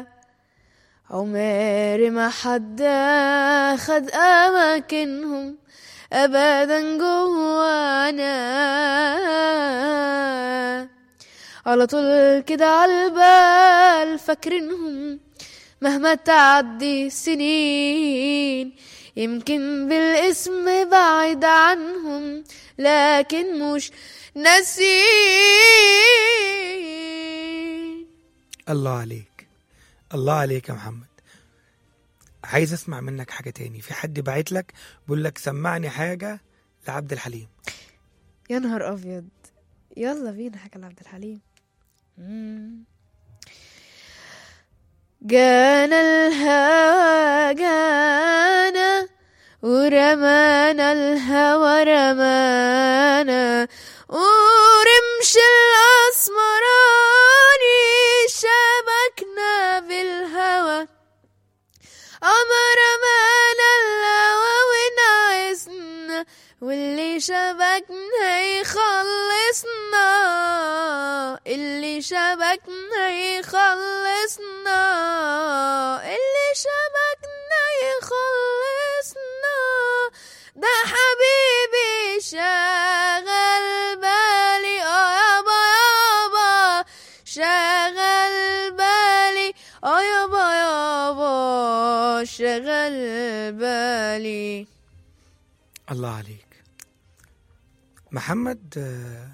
عمر ما حد خد أماكنهم أبدا جوانا على طول كده عالبال فاكرينهم مهما تعدي السنين يمكن بالاسم بعيد عنهم لكن مش ناسين الله عليك الله عليك يا محمد عايز اسمع منك حاجه تاني في حد باعت لك بيقول لك سمعني حاجه لعبد الحليم يا نهار ابيض يلا بينا حاجه لعبد الحليم مم. جانا الهوى جانا ورمانا الهوى رمانا ورمش الأسمراني شبكنا بالهوى أمر رمانا الهوى ونعسنا واللي شبكنا يخلصنا اللي شبكنا يخلصنا اللي شبكنا يخلصنا ده حبيبي شغل بالي اه يابا يابا شغل بالي اه يابا يابا شغل بالي الله عليك محمد آه،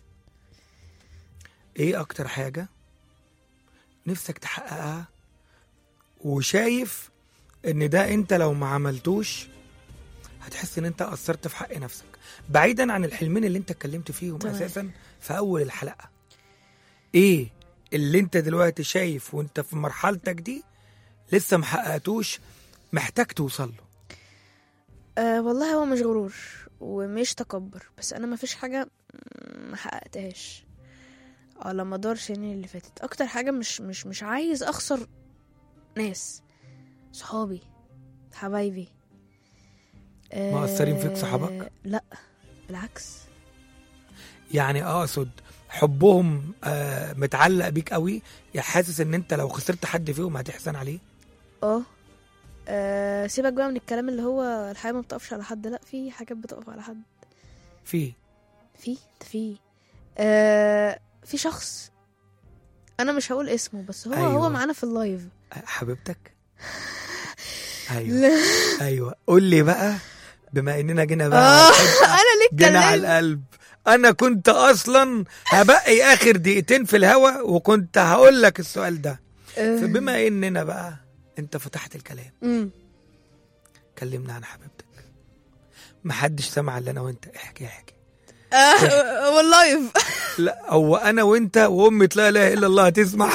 ايه اكتر حاجة نفسك تحققها وشايف ان ده انت لو ما عملتوش هتحس ان انت قصرت في حق نفسك بعيدا عن الحلمين اللي انت اتكلمت فيهم تمام. اساسا في اول الحلقة ايه اللي انت دلوقتي شايف وانت في مرحلتك دي لسه محققتوش محتاج توصل له أه والله هو مش غرور ومش تكبر بس انا ما فيش حاجه ما حققتهاش على مدار السنين اللي فاتت اكتر حاجه مش مش مش عايز اخسر ناس صحابي حبايبي أه مقصرين فيك صحابك؟ لا بالعكس يعني اقصد حبهم آه متعلق بيك قوي يا حاسس ان انت لو خسرت حد فيهم هتحزن عليه اه أه سيبك بقى من الكلام اللي هو الحياه ما بتقفش على حد لا في حاجات بتقف على حد في في ده في آه في شخص انا مش هقول اسمه بس هو أيوة. أيوة. هو معانا في اللايف آه، حبيبتك ايوه لا ايوه قول لي بقى بما اننا جينا بقى آه، على الحتة- انا ليه جينا على اتكلمت القلب انا كنت اصلا هبقي اخر دقيقتين في الهوا وكنت هقول لك السؤال ده آه، فبما اننا بقى انت فتحت الكلام أمم. كلمنا عن حبيبتك محدش سمع الا انا وانت احكي احكي آه، واللايف لا هو انا وانت وامة لا اله الا الله هتسمع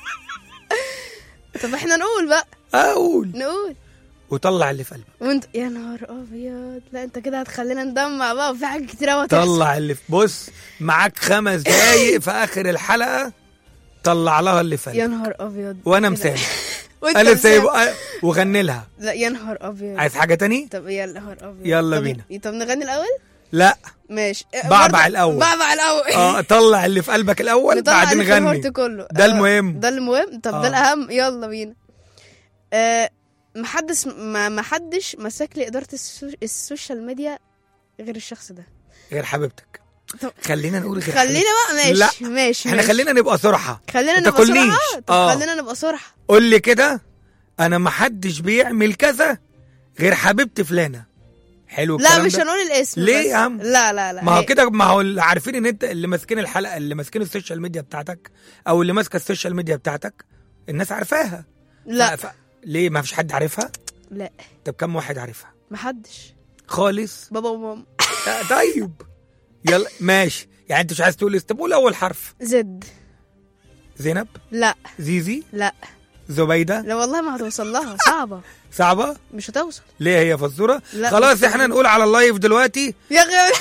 طب احنا نقول بقى اقول نقول وطلع اللي في قلبك وانت يا نهار ابيض لا انت كده هتخلينا ندمع بقى وفي حاجات كتير قوي هتحصل طلع اللي في بص معاك خمس دقايق في اخر الحلقه طلع لها اللي في يا قلبك نهار ابيض وانا كده. مسامح وانت انا مسافر. سايبه أ- وغني لها لا يا نهار ابيض عايز حاجه تاني طب يا نهار ابيض يلا طب- بينا. طب نغني الاول لا ماشي بعبع برضه- الأول. بعبع الاول اه طلع اللي في قلبك الاول نطلع بعدين اللي في غني الهارت كله ده آه، المهم. ده المهم طب آه. ده الاهم يلا بينا آه محدش ما محدش مسك لي اداره السو... السوشيال ميديا غير الشخص ده غير حبيبتك طب- خلينا نقول غير خلينا بقى ماشي لا. ماشي احنا ماشي. خلينا نبقى صراحه خلينا ما نبقى تاكلنيش. صراحه طب آه. خلينا نبقى صراحه قول لي كده انا ما حدش بيعمل كذا غير حبيبتي فلانه حلو لا الكلام مش ده؟ هنقول الاسم ليه بس. يا عم؟ لا لا لا ما هو هي- كده ما هو اللي عارفين ان انت اللي ماسكين الحلقه اللي ماسكين السوشيال ميديا بتاعتك او اللي ماسكه السوشيال ميديا بتاعتك الناس عارفاها لا ف... ف... ليه ما فيش حد عارفها لا طب كم واحد عارفها محدش خالص بابا وماما آه، طيب يلا ماشي يعني انت مش عايز تقول اسم طب قول اول حرف زد زينب لا زيزي لا زبيده لا والله ما هتوصل لها صعبه صعبه مش هتوصل ليه هي فزوره لا، خلاص مش احنا نقول على اللايف دلوقتي يا اخي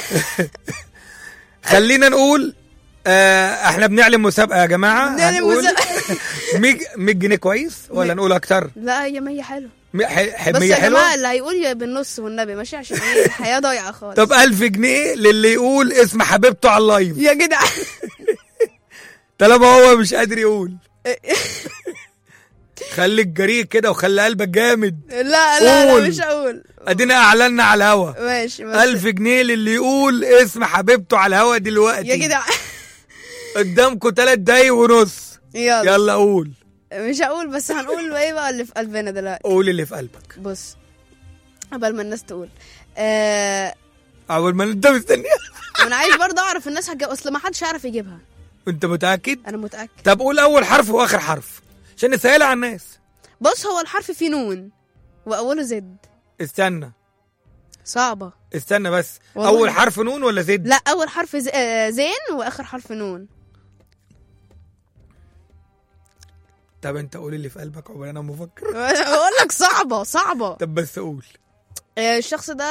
خلينا نقول آه احنا بنعلن مسابقه يا جماعه بنعلن هنقول مسابقة. 100 100 جنيه كويس ولا نقول اكتر لا هي مية حلو 100 بس يا حلوه جماعه اللي هيقول يا بالنص والنبي ماشي عشان ايه الحياه ضايعه خالص طب 1000 جنيه للي يقول اسم حبيبته على اللايف يا جدع طالما هو مش قادر يقول خليك جريء كده وخلي قلبك جامد لا لا لا قول. مش هقول ادينا اعلنا على الهوا ماشي بس 1000 جنيه للي يقول اسم حبيبته على الهوا دلوقتي يا جدع قدامكم 3 دقايق ونص يلا يلا قول مش هقول بس هنقول ايه بقى اللي في قلبنا دلوقتي قول اللي في قلبك بص قبل ما الناس تقول آه اول ما انت مستني انا عايز برضه اعرف الناس هتجاوب اصل ما حدش هيعرف يجيبها انت متاكد انا متاكد طب قول اول حرف واخر حرف عشان نسهلها على الناس بص هو الحرف فيه نون واوله زد استنى صعبه استنى بس والله. اول حرف نون ولا زد لا اول حرف ز... آه، زين واخر حرف نون طب انت قول اللي في قلبك عقبال انا مفكر بقول لك صعبه صعبه طب بس قول آه، الشخص ده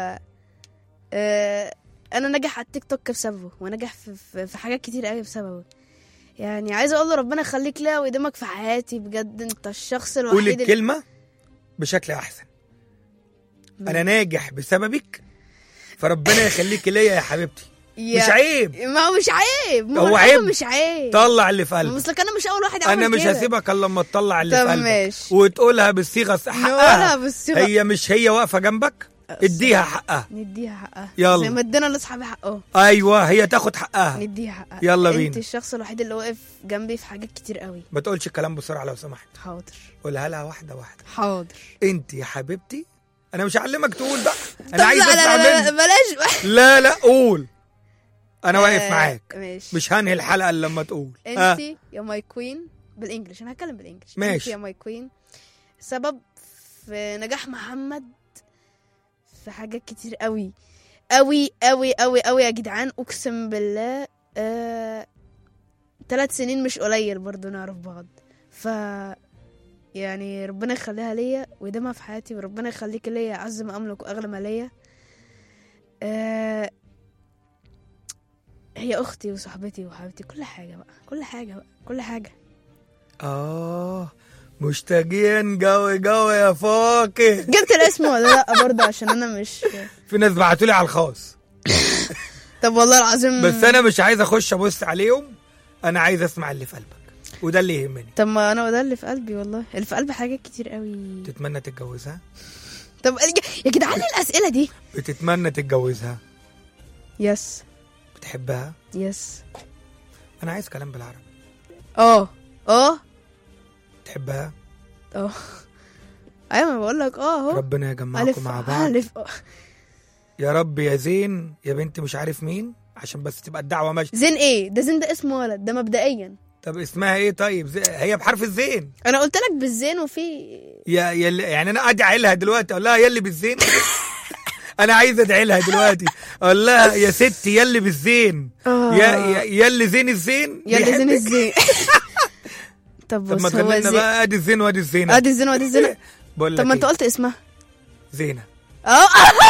آه، انا نجح على التيك توك بسببه ونجح في, في, في حاجات كتير قوي بسببه يعني عايزه اقول له ربنا يخليك ليا ويديمك في حياتي بجد انت الشخص قول الوحيد اللي- الكلمه بشكل احسن انا ناجح بسببك فربنا يخليك ليا يا حبيبتي يا- مش عيب ما هو مش عيب ما هو هو عيب. عيب مش عيب طلع اللي في قلبك بس انا مش اول واحد عمل انا مش كده. هسيبك الا لما تطلع اللي طب في قلبك ماشي. وتقولها بالصيغه الص- نقولها حقها بالصيغة- هي مش هي واقفه جنبك اديها حقها نديها حقها يلا. زي ما ادينا لاصحابي حقهم ايوه هي تاخد حقها نديها حقها يلا انت بينا. الشخص الوحيد اللي واقف جنبي في حاجات كتير قوي ما تقولش الكلام بسرعه لو سمحت حاضر قولها لها واحده واحده حاضر انت يا حبيبتي انا مش هعلمك تقول بقى طب انا عايز لا لا اسمع لا, لا منك بلاش لا لا قول انا واقف آه، معاك ماشي مش هنهي الحلقه الا لما تقول آه. انت يا ماي كوين بالانجلش انا هتكلم بالانجلش ماشي. انت يا ماي كوين سبب في نجاح محمد في حاجات كتير قوي قوي قوي قوي قوي يا جدعان اقسم بالله آه... ثلاث سنين مش قليل برضو نعرف بعض ف يعني ربنا يخليها ليا ويديمها في حياتي وربنا يخليك ليا اعز ما املك واغلى ما ليا آه... هي اختي وصاحبتي وحبيبتي كل حاجه بقى كل حاجه بقى كل حاجه اه مشتاقين قوي قوي يا فاكه جبت الاسم ولا لا برضه عشان انا مش في ناس بعتوا لي على الخاص طب والله العظيم بس انا مش عايز اخش ابص عليهم انا عايز اسمع اللي في قلبك وده اللي يهمني طب ما انا ده اللي في قلبي والله اللي في قلبي حاجات كتير قوي تتمنى تتجوزها طب يا جدعان ليه الاسئله دي بتتمنى تتجوزها يس بتحبها يس انا عايز كلام بالعربي اه اه بتحبها اه ايوه ما بقول لك اه اهو ربنا الف يجمعكم مع بعض الف آه. يا رب يا زين يا بنت مش عارف مين عشان بس تبقى الدعوه ماشيه زين ايه ده زين ده اسم ولد ده مبدئيا طب اسمها ايه طيب زي... هي بحرف الزين انا قلت لك بالزين وفي يا يا اللي- يعني انا ادعي لها دلوقتي اقول لها يا اللي بالزين انا عايز ادعي لها دلوقتي اقول لها يا ستي يا اللي بالزين آه. يا يا, يا اللي زين الزين يا اللي زين بيحبك. الزين طب طب ما بص هو تغني لنا زين بقى ادي الزين وادي الزين ادي الزين وادي الزين بقول طب لك ما انت إيه؟ قلت اسمها زينه اه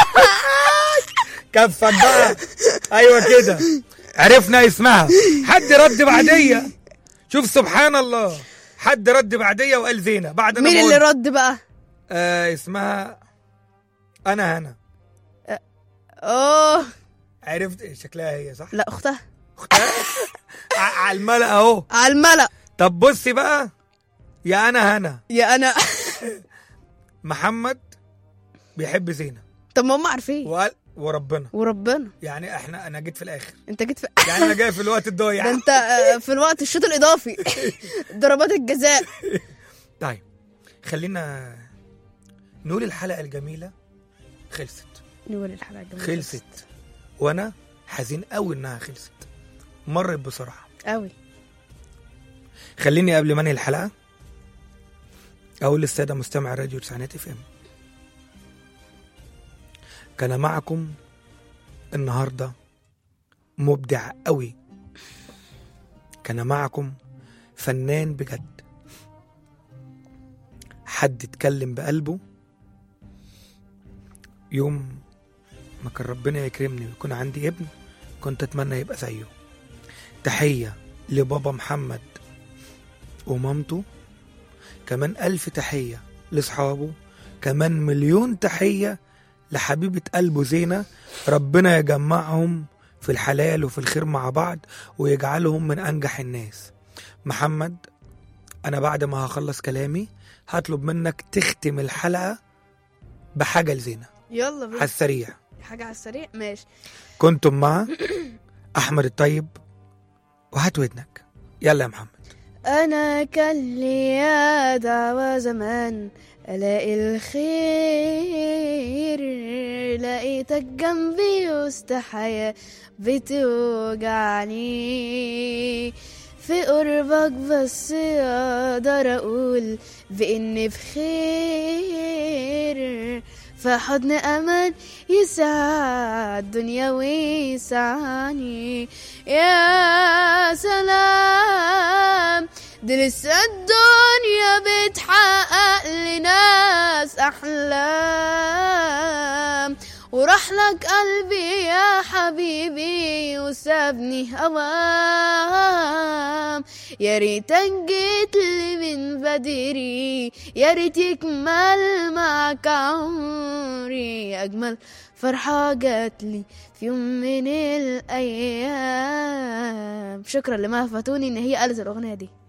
كفك بقى ايوه كده عرفنا اسمها حد رد بعديه شوف سبحان الله حد رد بعديه وقال زينه بعد انا مين ما اللي قلت. رد بقى آه اسمها انا هنا اوه عرفت إيه شكلها هي صح لا اختها ع- على الملأ اهو على الملأ طب بصي بقى يا انا هنا يا انا محمد بيحب زينه طب ما هم عارفين وقال وربنا وربنا يعني احنا انا جيت في الاخر انت جيت في يعني انا جاي في الوقت الضايع ده انت آه، في الوقت الشوط الاضافي ضربات الجزاء طيب خلينا نقول الحلقه الجميله خلصت نقول الحلقه الجميله خلصت وانا حزين قوي انها خلصت مرت بسرعه قوي خليني قبل ما انهي الحلقه اقول للساده مستمع راديو تسعينات اف ام كان معكم النهارده مبدع قوي كان معكم فنان بجد حد اتكلم بقلبه يوم ما كان ربنا يكرمني ويكون عندي ابن كنت اتمنى يبقى زيه تحيه لبابا محمد ومامته كمان ألف تحية لأصحابه كمان مليون تحية لحبيبة قلبه زينة ربنا يجمعهم في الحلال وفي الخير مع بعض ويجعلهم من أنجح الناس محمد أنا بعد ما هخلص كلامي هطلب منك تختم الحلقة بحاجة لزينة يلا على بينا السريع حاجه على السريع ماشي كنتم مع أحمد الطيب وهات ودنك يلا يا محمد أنا كان ليا دعوة زمان ألاقي الخير لقيتك جنبي وسط حياة بتوجعني في قربك بس أقدر أقول بإني بخير فحضن أمان يسعد الدنيا ويسعني يا سلام دي لسه الدنيا بتحقق لناس أحلام وراح لك قلبي يا حبيبي وسابني هوام يا ريتك جيت لي من بدري يا ريت يكمل معك عمري أجمل فرحة جات لي في يوم من الأيام شكرا لما فاتوني إن هي قالت الأغنية دي